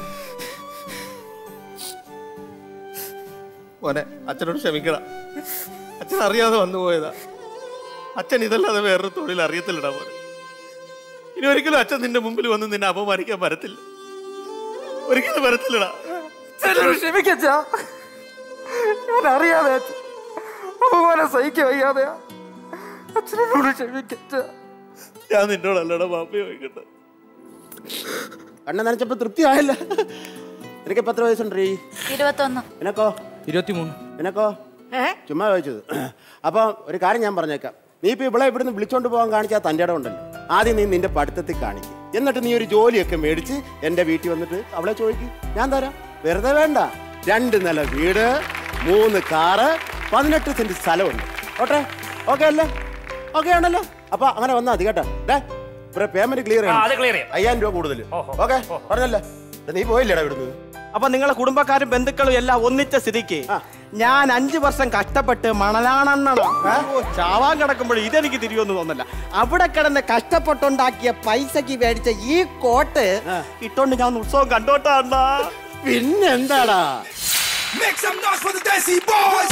മോനെ അച്ഛനോട് ക്ഷമിക്കണം അച്ഛൻ അറിയാതെ വന്നു പോയതാ അച്ഛൻ ഇതല്ലാതെ വേറൊരു തൊഴിൽ അറിയത്തില്ലടാ മോനെ ഇനി ഒരിക്കലും അച്ഛൻ നിന്റെ മുമ്പിൽ വന്ന് നിന്നെ അപമാനിക്കാൻ വരത്തില്ല ഒരിക്കലും വരത്തില്ലടാ അച്ഛനോട് ക്ഷമിക്കച്ചാ ഞാൻ അറിയാതെ അച്ഛൻ അപമാനം സഹിക്കാൻ വയ്യാതെയാ അച്ഛനോട് ക്ഷമിക്കച്ചാ ഞാൻ നിന്നോടല്ലടാ മാപ്പി ചോദിക്കട്ടെ കണ്ണ നനച്ചപ്പോ തൃപ്തി ആയല്ല എനിക്കിപ്പോ എത്ര വയസ്സുണ്ട് ഇരുപത്തൊന്ന് നിനക്കോ ഇരുപത്തിമൂന്ന് നിനക്കോ ചുമ്മാ ചോദിച്ചത് അപ്പൊ ഒരു കാര്യം ഞാൻ പറഞ്ഞേക്കാം നീ ഇപ്പൊ ഇവിടെ ഇവിടുന്ന് വിളിച്ചോണ്ട് പോകാൻ കാണിച്ച ആ തൻ്റെ ഇടം ഉണ്ടല്ലോ ആദ്യം നീ നിന്റെ പഠിത്തത്തിൽ കാണിക്കും എന്നിട്ട് നീ ഒരു ജോലിയൊക്കെ മേടിച്ച് എന്റെ വീട്ടിൽ വന്നിട്ട് അവളെ ചോദിക്കും ഞാൻ തരാം വെറുതെ വേണ്ട രണ്ട് നില വീട് മൂന്ന് കാറ് പതിനെട്ട് സെന്റ് സ്ഥലമുണ്ട് ഓട്ടെ ഓക്കെ അല്ലേ ഓക്കെ ആണല്ലോ അപ്പൊ അങ്ങനെ വന്നാ മതി കേട്ടോ ഡേ പേയ്മെന്റ് ക്ലിയർ ആ, അത് clear ചെയ്യാം. അയ്യായിരം രൂപ കൂടുതൽ ഓക്കെ പറഞ്ഞല്ലേ ദേ, നീ പോയില്ലേടാ ഇവിടുന്ന് അപ്പൊ നിങ്ങളെ കുടുംബക്കാരും ബന്ധുക്കളും എല്ലാം ഒന്നിച്ച സ്ഥിതിക്ക് ഞാൻ അഞ്ചു വർഷം കഷ്ടപ്പെട്ട് മണലാണെണ്ണണം ചാവാൻ കിടക്കുമ്പോൾ ഇതെനിക്ക് തിരിയൊന്നും തോന്നില്ല അവിടെ കിടന്ന് കഷ്ടപ്പെട്ടുണ്ടാക്കിയ പൈസക്ക് മേടിച്ച ഈ കോട്ട് ഇട്ടോണ്ട് ഞാൻ ഒന്ന് ഉത്സവം കണ്ടോട്ടാ പിന്നെന്താടാ Make some noise for the Desi Boys!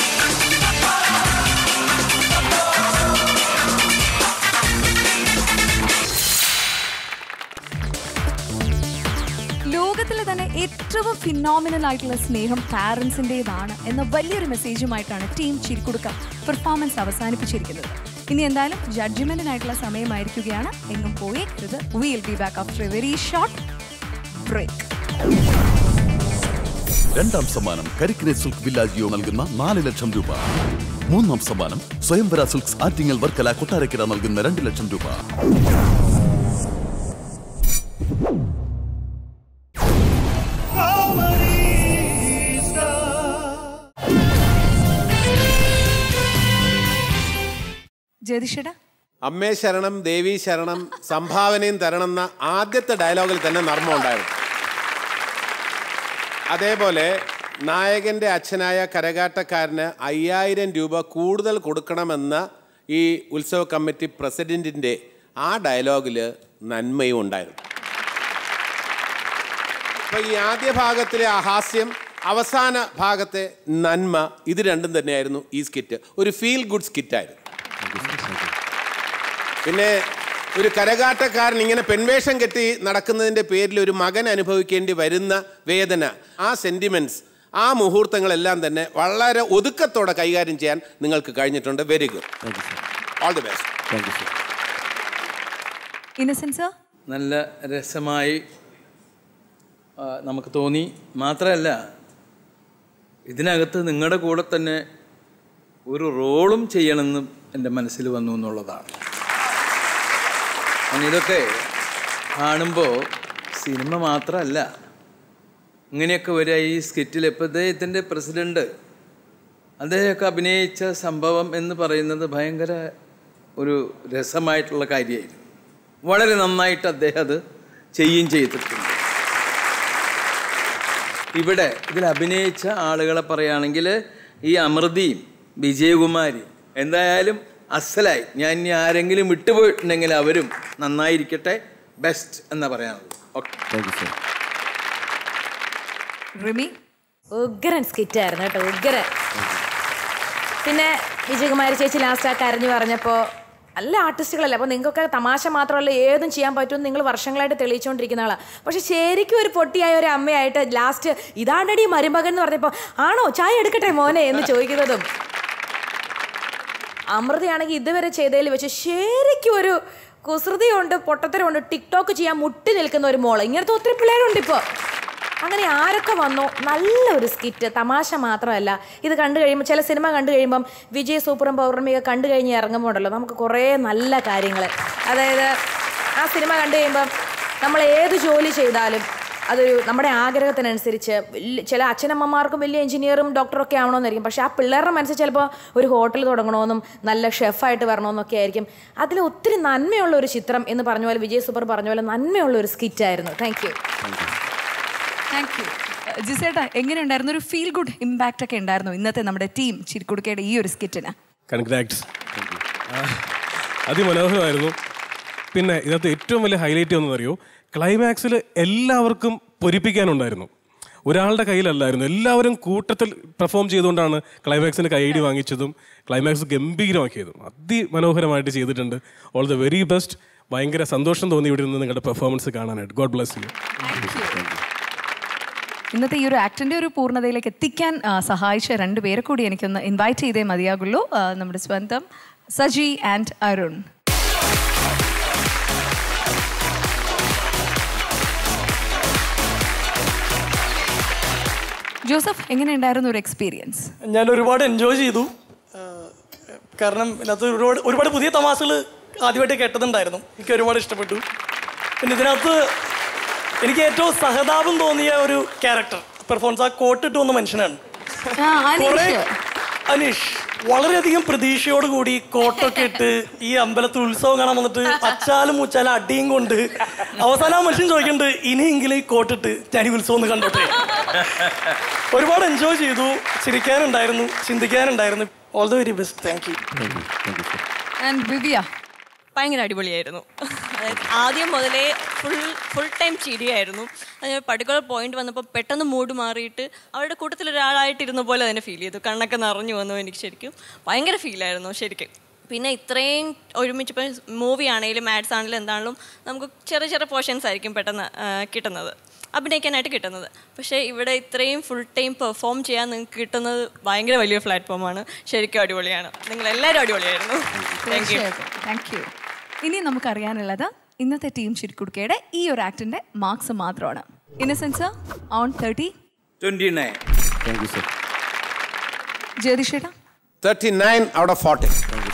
ലോകത്തിലെ തന്നെ ഏറ്റവും ഫിനോമിനൽ ആയിട്ടുള്ള സ്നേഹം പാരൻസിൻ്റെതാണ് എന്ന വലിയൊരു മെസ്സേജുമായിട്ടാണ് ടീം ചിരിക്കുടുക്ക പെർഫോമൻസ് അവസാനിപ്പിച്ചിരിക്കുന്നത് ഇനി എന്തായാലും ജഡ്ജ്മെന്റിനായിട്ടുള്ള സമയമായിരിക്കുകയാണ് എങ്ങും പോയേക്കരുത് will be back after a very short break രണ്ടാം സമ്മാനം കരിക്കിനെ സിൽക്ക് വില്ലാജിയോ നൽകുന്ന നാല് ലക്ഷം രൂപ മൂന്നാം സമ്മാനം സ്വയംവര സിൽക്സ് ആറ്റിങ്ങൽ വർക്കല കൊട്ടാരക്കര നൽകുന്ന രണ്ട് ലക്ഷം രൂപ ജ്യോതിഷടാ അമ്മേ ശരണം ദേവി ശരണം സംഭാവനയും തരണം എന്ന ആദ്യത്തെ ഡയലോഗിൽ തന്നെ നർമ്മം ഉണ്ടായിരുന്നു അതേപോലെ നായകന്റെ അച്ഛനായ കരകാട്ടക്കാരന് അയ്യായിരം രൂപ കൂടുതൽ കൊടുക്കണമെന്ന ഈ ഉത്സവ കമ്മിറ്റി പ്രസിഡന്റിന്റെ ആ ഡയലോഗിൽ നന്മയും ഉണ്ടായിരുന്നു അപ്പൊ ഈ ആദ്യ ഭാഗത്തിലെ ആ ഹാസ്യം അവസാന ഭാഗത്തെ നന്മ ഇത് രണ്ടും തന്നെയായിരുന്നു ഈ സ്കിറ്റ് ഒരു ഫീൽ ഗുഡ് സ്കിറ്റായിരുന്നു പിന്നെ ഒരു കരകാട്ടക്കാരൻ ഇങ്ങനെ പെൺവേഷം കെട്ടി നടക്കുന്നതിൻ്റെ പേരിൽ ഒരു മകൻ അനുഭവിക്കേണ്ടി വരുന്ന വേദന ആ സെൻറ്റിമെൻറ്റ്സ് ആ മുഹൂർത്തങ്ങളെല്ലാം തന്നെ വളരെ ഒതുക്കത്തോടെ കൈകാര്യം ചെയ്യാൻ നിങ്ങൾക്ക് കഴിഞ്ഞിട്ടുണ്ട് very good all the best innocence നല്ല രസമായി ആ, നമുക്ക് തോന്നി മാത്രമല്ല ഇതിനകത്ത് നിങ്ങളുടെ കൂടെ തന്നെ ഒരു റോളും ചെയ്യണമെന്ന് എൻ്റെ മനസ്സിൽ വന്നു എന്നുള്ളതാണ് കാരണം ഇതൊക്കെ കാണുമ്പോൾ സിനിമ മാത്രമല്ല ഇങ്ങനെയൊക്കെ വരിക ഈ സ്കിറ്റിൽ ഇപ്പോൾ അദ്ദേഹത്തിൻ്റെ പ്രസിഡൻറ്റ് അദ്ദേഹമൊക്കെ അഭിനയിച്ച സംഭവം എന്ന് പറയുന്നത് ഭയങ്കര ഒരു രസമായിട്ടുള്ള കാര്യമായിരുന്നു വളരെ നന്നായിട്ട് അദ്ദേഹം അത് ചെയ്യുകയും ചെയ്തിട്ടുണ്ട് ഇവിടെ ഇതിൽ അഭിനയിച്ച ആളുകളെ പറയുകയാണെങ്കിൽ ഈ അമൃതയും വിജയകുമാരി എന്തായാലും അസലായി ഞാൻ ഇനി ആരെങ്കിലും വിട്ടുപോയിട്ടുണ്ടെങ്കിൽ അവരും നന്നായിരിക്കട്ടെ ബെസ്റ്റ് എന്ന് പറയാനുള്ളൂ ഓക്കെ റിമി ഉഗ്രൻ സ്കിറ്റായിരുന്നു കേട്ടോ ഉഗ്രൻ പിന്നെ വിജയകുമാരി ചേച്ചി ലാസ്റ്റ് ആ കരഞ്ഞു പറഞ്ഞപ്പോൾ നല്ല ആർട്ടിസ്റ്റുകളല്ലേ അപ്പോൾ നിങ്ങൾക്കൊക്കെ തമാശ മാത്രമല്ല ഏതും ചെയ്യാൻ പറ്റുമെന്ന് നിങ്ങൾ വർഷങ്ങളായിട്ട് തെളിയിച്ചുകൊണ്ടിരിക്കുന്ന ആളാണ് പക്ഷെ ശരിക്കും ഒരു പൊട്ടിയായ ഒരു അമ്മയായിട്ട് ലാസ്റ്റ് ഇതാണ്ടടി മരുമകൻ എന്ന് പറഞ്ഞപ്പോൾ ആണോ ചായ എടുക്കട്ടെ മോനെ എന്ന് ചോദിക്കുന്നതും അമൃതയാണെങ്കിൽ ഇതുവരെ ചെയ്തതിൽ വെച്ച് ശരിക്കും ഒരു കുസൃതിയുണ്ട് പൊട്ടത്തരമുണ്ട് ടിക്ടോക്ക് ചെയ്യാൻ മുട്ടി നിൽക്കുന്ന ഒരു മോള് ഇങ്ങനത്തെ ഒത്തിരി പിള്ളേരുണ്ട് ഇപ്പോൾ അങ്ങനെ ആരൊക്കെ വന്നോ നല്ലൊരു സ്കിറ്റ് തമാശ മാത്രമല്ല ഇത് കണ്ടു കഴിയുമ്പോൾ ചില സിനിമ കണ്ടു കഴിയുമ്പം വിജയ് സൂപ്പറും പൗർണമിയൊക്കെ കണ്ടു കഴിഞ്ഞ് ഇറങ്ങുമ്പോൾ ഉണ്ടല്ലോ നമുക്ക് കുറേ നല്ല കാര്യങ്ങൾ അതായത് ആ സിനിമ കണ്ടു കഴിയുമ്പം നമ്മൾ ഏത് ജോലി ചെയ്താലും അതൊരു നമ്മുടെ ആഗ്രഹത്തിനനുസരിച്ച് വലിയ ചില അച്ഛനമ്മമാർക്കും വലിയ എഞ്ചിനീയറും ഡോക്ടറും ഒക്കെ ആവണമെന്നായിരിക്കും പക്ഷേ ആ പിള്ളേരുടെ മനസ്സിൽ ചിലപ്പോൾ ഒരു ഹോട്ടൽ തുടങ്ങണമെന്നും നല്ല ഷെഫായിട്ട് വരണമെന്നൊക്കെ ആയിരിക്കും അതിൽ ഒത്തിരി നന്മയുള്ള ഒരു ചിത്രം എന്ന് പറഞ്ഞ പോലെ വിജയ് സൂപ്പർ പറഞ്ഞ പോലെ നന്മയുള്ള ഒരു സ്കിറ്റായിരുന്നു താങ്ക് യു താങ്ക് യു ജിസേട്ടാ എങ്ങനെയുണ്ടായിരുന്നു ഒരു ഫീൽ ഗുഡ് ഇമ്പാക്റ്റ് ഒക്കെ ഉണ്ടായിരുന്നു ഇന്നത്തെ നമ്മുടെ ടീം ചിരിക്കുടുക്കയുടെ ഈ ഒരു സ്കിറ്റിന് കൺഗ്രാറ്റ്സ് അതിമനോഹരമായിരുന്നു പിന്നെ ഇതിനകത്ത് ഏറ്റവും വലിയ ഹൈലൈറ്റ് ഒന്നും അറിയോ ക്ലൈമാക്സിൽ എല്ലാവർക്കും പൊരിപ്പിക്കാനുണ്ടായിരുന്നു ഒരാളുടെ കയ്യിലല്ലായിരുന്നു എല്ലാവരും കൂട്ടത്തിൽ പെർഫോം ചെയ്തുകൊണ്ടാണ് ക്ലൈമാക്സിന് കൈയടി വാങ്ങിച്ചതും ക്ലൈമാക്സ് ഗംഭീരമാക്കിയതും അതിമനോഹരമായിട്ട് ചെയ്തിട്ടുണ്ട് ഓൾ ദ വെരി ബെസ്റ്റ് ഭയങ്കര സന്തോഷം തോന്നി ഇവിടെ നിന്ന് നിങ്ങളുടെ പെർഫോമൻസ് കാണാനായിട്ട് ഗോഡ് ബ്ലസ് യു ഇന്നത്തെ ഈ ഒരു ആക്ടിന്റെ ഒരു പൂർണ്ണതയിലേക്ക് എത്തിക്കാൻ ആ, സഹായിച്ച രണ്ടുപേരെ കൂടി എനിക്കൊന്ന് ഇൻവൈറ്റ് ചെയ്തേ മതിയാകുള്ളൂ ആ, നമ്മുടെ സ്വന്തം സജി ആൻഡ് അരുൺ ജോസഫ് എങ്ങനെയുണ്ടായിരുന്നു ഒരു എക്സ്പീരിയൻസ് ഞാൻ ഒരുപാട് എൻജോയ് ചെയ്തു ആ, കാരണം ഇതിനകത്ത് ഒരുപാട് ഒരുപാട് പുതിയ തമാശകൾ ആദ്യമായിട്ട് കേട്ടതുണ്ടായിരുന്നു എനിക്ക് ഒരുപാട് ഇഷ്ടപ്പെട്ടു പിന്നെ ഇതിനകത്ത് എനിക്ക് ഏറ്റവും സഹതാപം തോന്നിയ ഒരു ക്യാരക്ടർ പെർഫോമൻസ് ആ കോട്ടിട്ട് വന്ന മനുഷ്യനാണ് കുറേ അനീഷ് വളരെയധികം പ്രതീക്ഷയോട് കൂടി കോട്ടൊക്കെ ഇട്ട് ഈ അമ്പലത്തിൽ ഉത്സവം കാണാൻ വന്നിട്ട് അച്ചാലും മുച്ചാലും അടിയും കൊണ്ട് അവസാനം ആ മനുഷ്യൻ ചോദിക്കുന്നുണ്ട് ഇനിയെങ്കിലും ഈ കോട്ടിട്ട് ഞാൻ ഈ ഉത്സവം ഒന്ന് കണ്ടോട്ടെ ഒരുപാട് എൻജോയ് ചെയ്തു ചിരിക്കാനുണ്ടായിരുന്നു ചിന്തിക്കാനുണ്ടായിരുന്നു all the very best thank you and ബിബിയ ഭയങ്കര അടിപൊളിയായിരുന്നു അതായത് ആദ്യം മുതലേ ഫുൾ ഫുൾ ടൈം ചിരിയായിരുന്നു അതിന് പർട്ടിക്കുലർ പോയിന്റ് വന്നപ്പോൾ പെട്ടെന്ന് മൂഡ് മാറിയിട്ട് അവരുടെ കൂട്ടത്തിൽ ഒരാളായിട്ടിരുന്ന പോലെ തന്നെ ഫീൽ ചെയ്തു കണ്ണൊക്കെ നിറഞ്ഞു വന്നു എനിക്ക് ശരിക്കും ഭയങ്കര ഫീലായിരുന്നു ശരിക്കും പിന്നെ ഇത്രയും ഒരുമിച്ച് ഇപ്പം മൂവി ആണെങ്കിലും ആഡ്സ് ആണെങ്കിലും എന്താണെങ്കിലും നമുക്ക് ചെറിയ ചെറിയ പോർഷൻസ് ആയിരിക്കും പെട്ടെന്ന് ആ, കിട്ടുന്നത് അഭിനയിക്കാനായിട്ട് കിട്ടുന്നത് പക്ഷേ ഇവിടെ ഇത്രയും ഫുൾ ടൈം പെർഫോം ചെയ്യാൻ നിങ്ങൾക്ക് കിട്ടുന്നത് ഭയങ്കര വലിയ പ്ലാറ്റ്ഫോമാണ് ശരിക്കും അടിപൊളിയാണ് നിങ്ങൾ എല്ലാവരും അടിപൊളിയായിരുന്നു താങ്ക് യു താങ്ക് യു ഇനി നമുക്കറിയാനുള്ളത് ഇന്നത്തെ ടീം ചിരിക്കുടുക്കയുടെ ഈ ഒരു ആക്ടിന്റെ മാർക്സ് മാത്രമാണ് innocence on thirty twenty nine thank you sir ജ്യോതിഷേട്ടാ thirty nine out of forty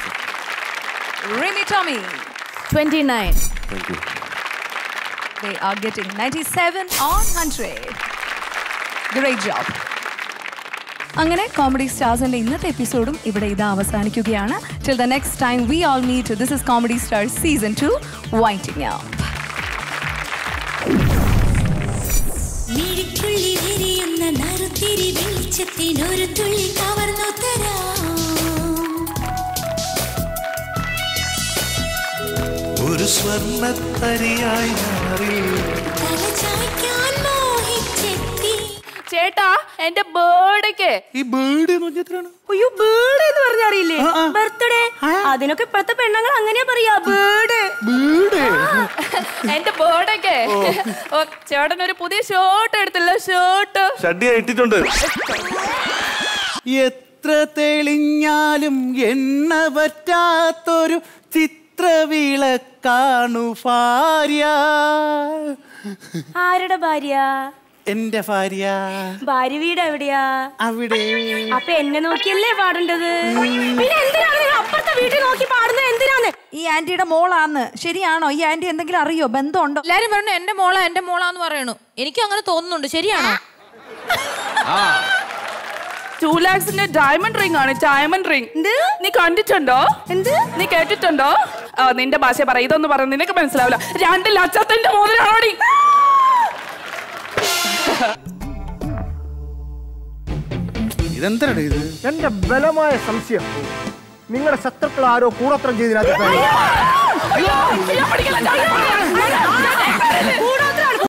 Rimi Tomy 29 thank you They are getting 97 on 100. Great job. അങ്ങനെ കോമഡി സ്റ്റാർസിന്റെ ഇന്നത്തെ എപ്പിസോഡും ഇവിടെ ഇത് അവസാനിക്കുകയാണ് till the next time we all meet this is comedy star season two waiting മിഴിക്കുള്ളി വിരിയുന്ന നറുത്തിരി വെളിച്ചത്തിനൊരു തുള്ളി കവർന്നു തരാം ഒരു സ്വർണ്ണത്തരിയായി മാറി തല ചായ്ക്കാൻ മോഹിച്ചെത്തി ചേട്ടാ എന്റെ ബേർഡേക്ക് ഈ ബേർഡ് എന്ന് പറഞ്ഞാണ് അയ്യോ ബേർഡ് എന്ന് പറഞ്ഞറിയില്ലേ ബർത്ത്ഡേ അതിനൊക്കെ ഇപ്പോഴത്തെ പെണ്ണുങ്ങൾ അങ്ങനെയാ പറയാ ബേർഡ് എന്റെ ബേർഡേക്ക് ഓ ചേട്ടൻ ഒരു പുതിയ ഷർട്ട് എടുത്തില്ല ഷർട്ട് ഷഡ്ഡി ഇട്ടിട്ടുണ്ട് എത്ര തെളിഞ്ഞാലും എണ്ണ പറ്റാത്തൊരു ചിത്രവിളക്കാണു ഭാര്യ ആരുടെ ഭാര്യ എന്റെ ഭാര്യ ഭാര്യ വീട് എവിടെയാ അവിടെ അപ്പൊ എന്നെ നോക്കിയല്ലേ പാടേണ്ടത് പിന്നെ എന്തിനാണ് നിങ്ങൾ അപ്പുറത്തെ വീട്ടിൽ നോക്കി പാടുന്നത് എന്തിനാണ് ഈ ആന്റിയുടെ മോളാന്ന് ശരിയാണോ ഈ ആന്റി എന്തെങ്കിലും അറിയോ ബന്ധമുണ്ടോ എല്ലാരും പറഞ്ഞു എന്റെ മോളാ എന്റെ മോളാന്ന് പറയണു എനിക്കും അങ്ങനെ തോന്നുന്നുണ്ട് ശരിയാണോ ടൂ ലാക്സിന്റെ ഡയമണ്ട് റിംഗ് ആണ് ഡയമണ്ട് റിംഗ് നീ കണ്ടിട്ടുണ്ടോ എന്ത് നീ കേട്ടിട്ടുണ്ടോ ആ, നിന്റെ ഭാഷ പറ ഇതൊന്ന് പറ നിനക്ക് മനസ്സിലാവില്ല രണ്ട് ലക്ഷത്തിന്റെ മോതിരാണോടി ഇതെന്താണ് ഇത് എന്റെ ബലമായ സംശയം നിങ്ങളുടെ ശത്രുക്കൾ ആരോ കൂടത്രം ചെയ്തിനകത്ത് അയ്യോ, ഞാൻ പഠിക്കില്ല, ഞാൻ പഠിക്കില്ല. കൂടെ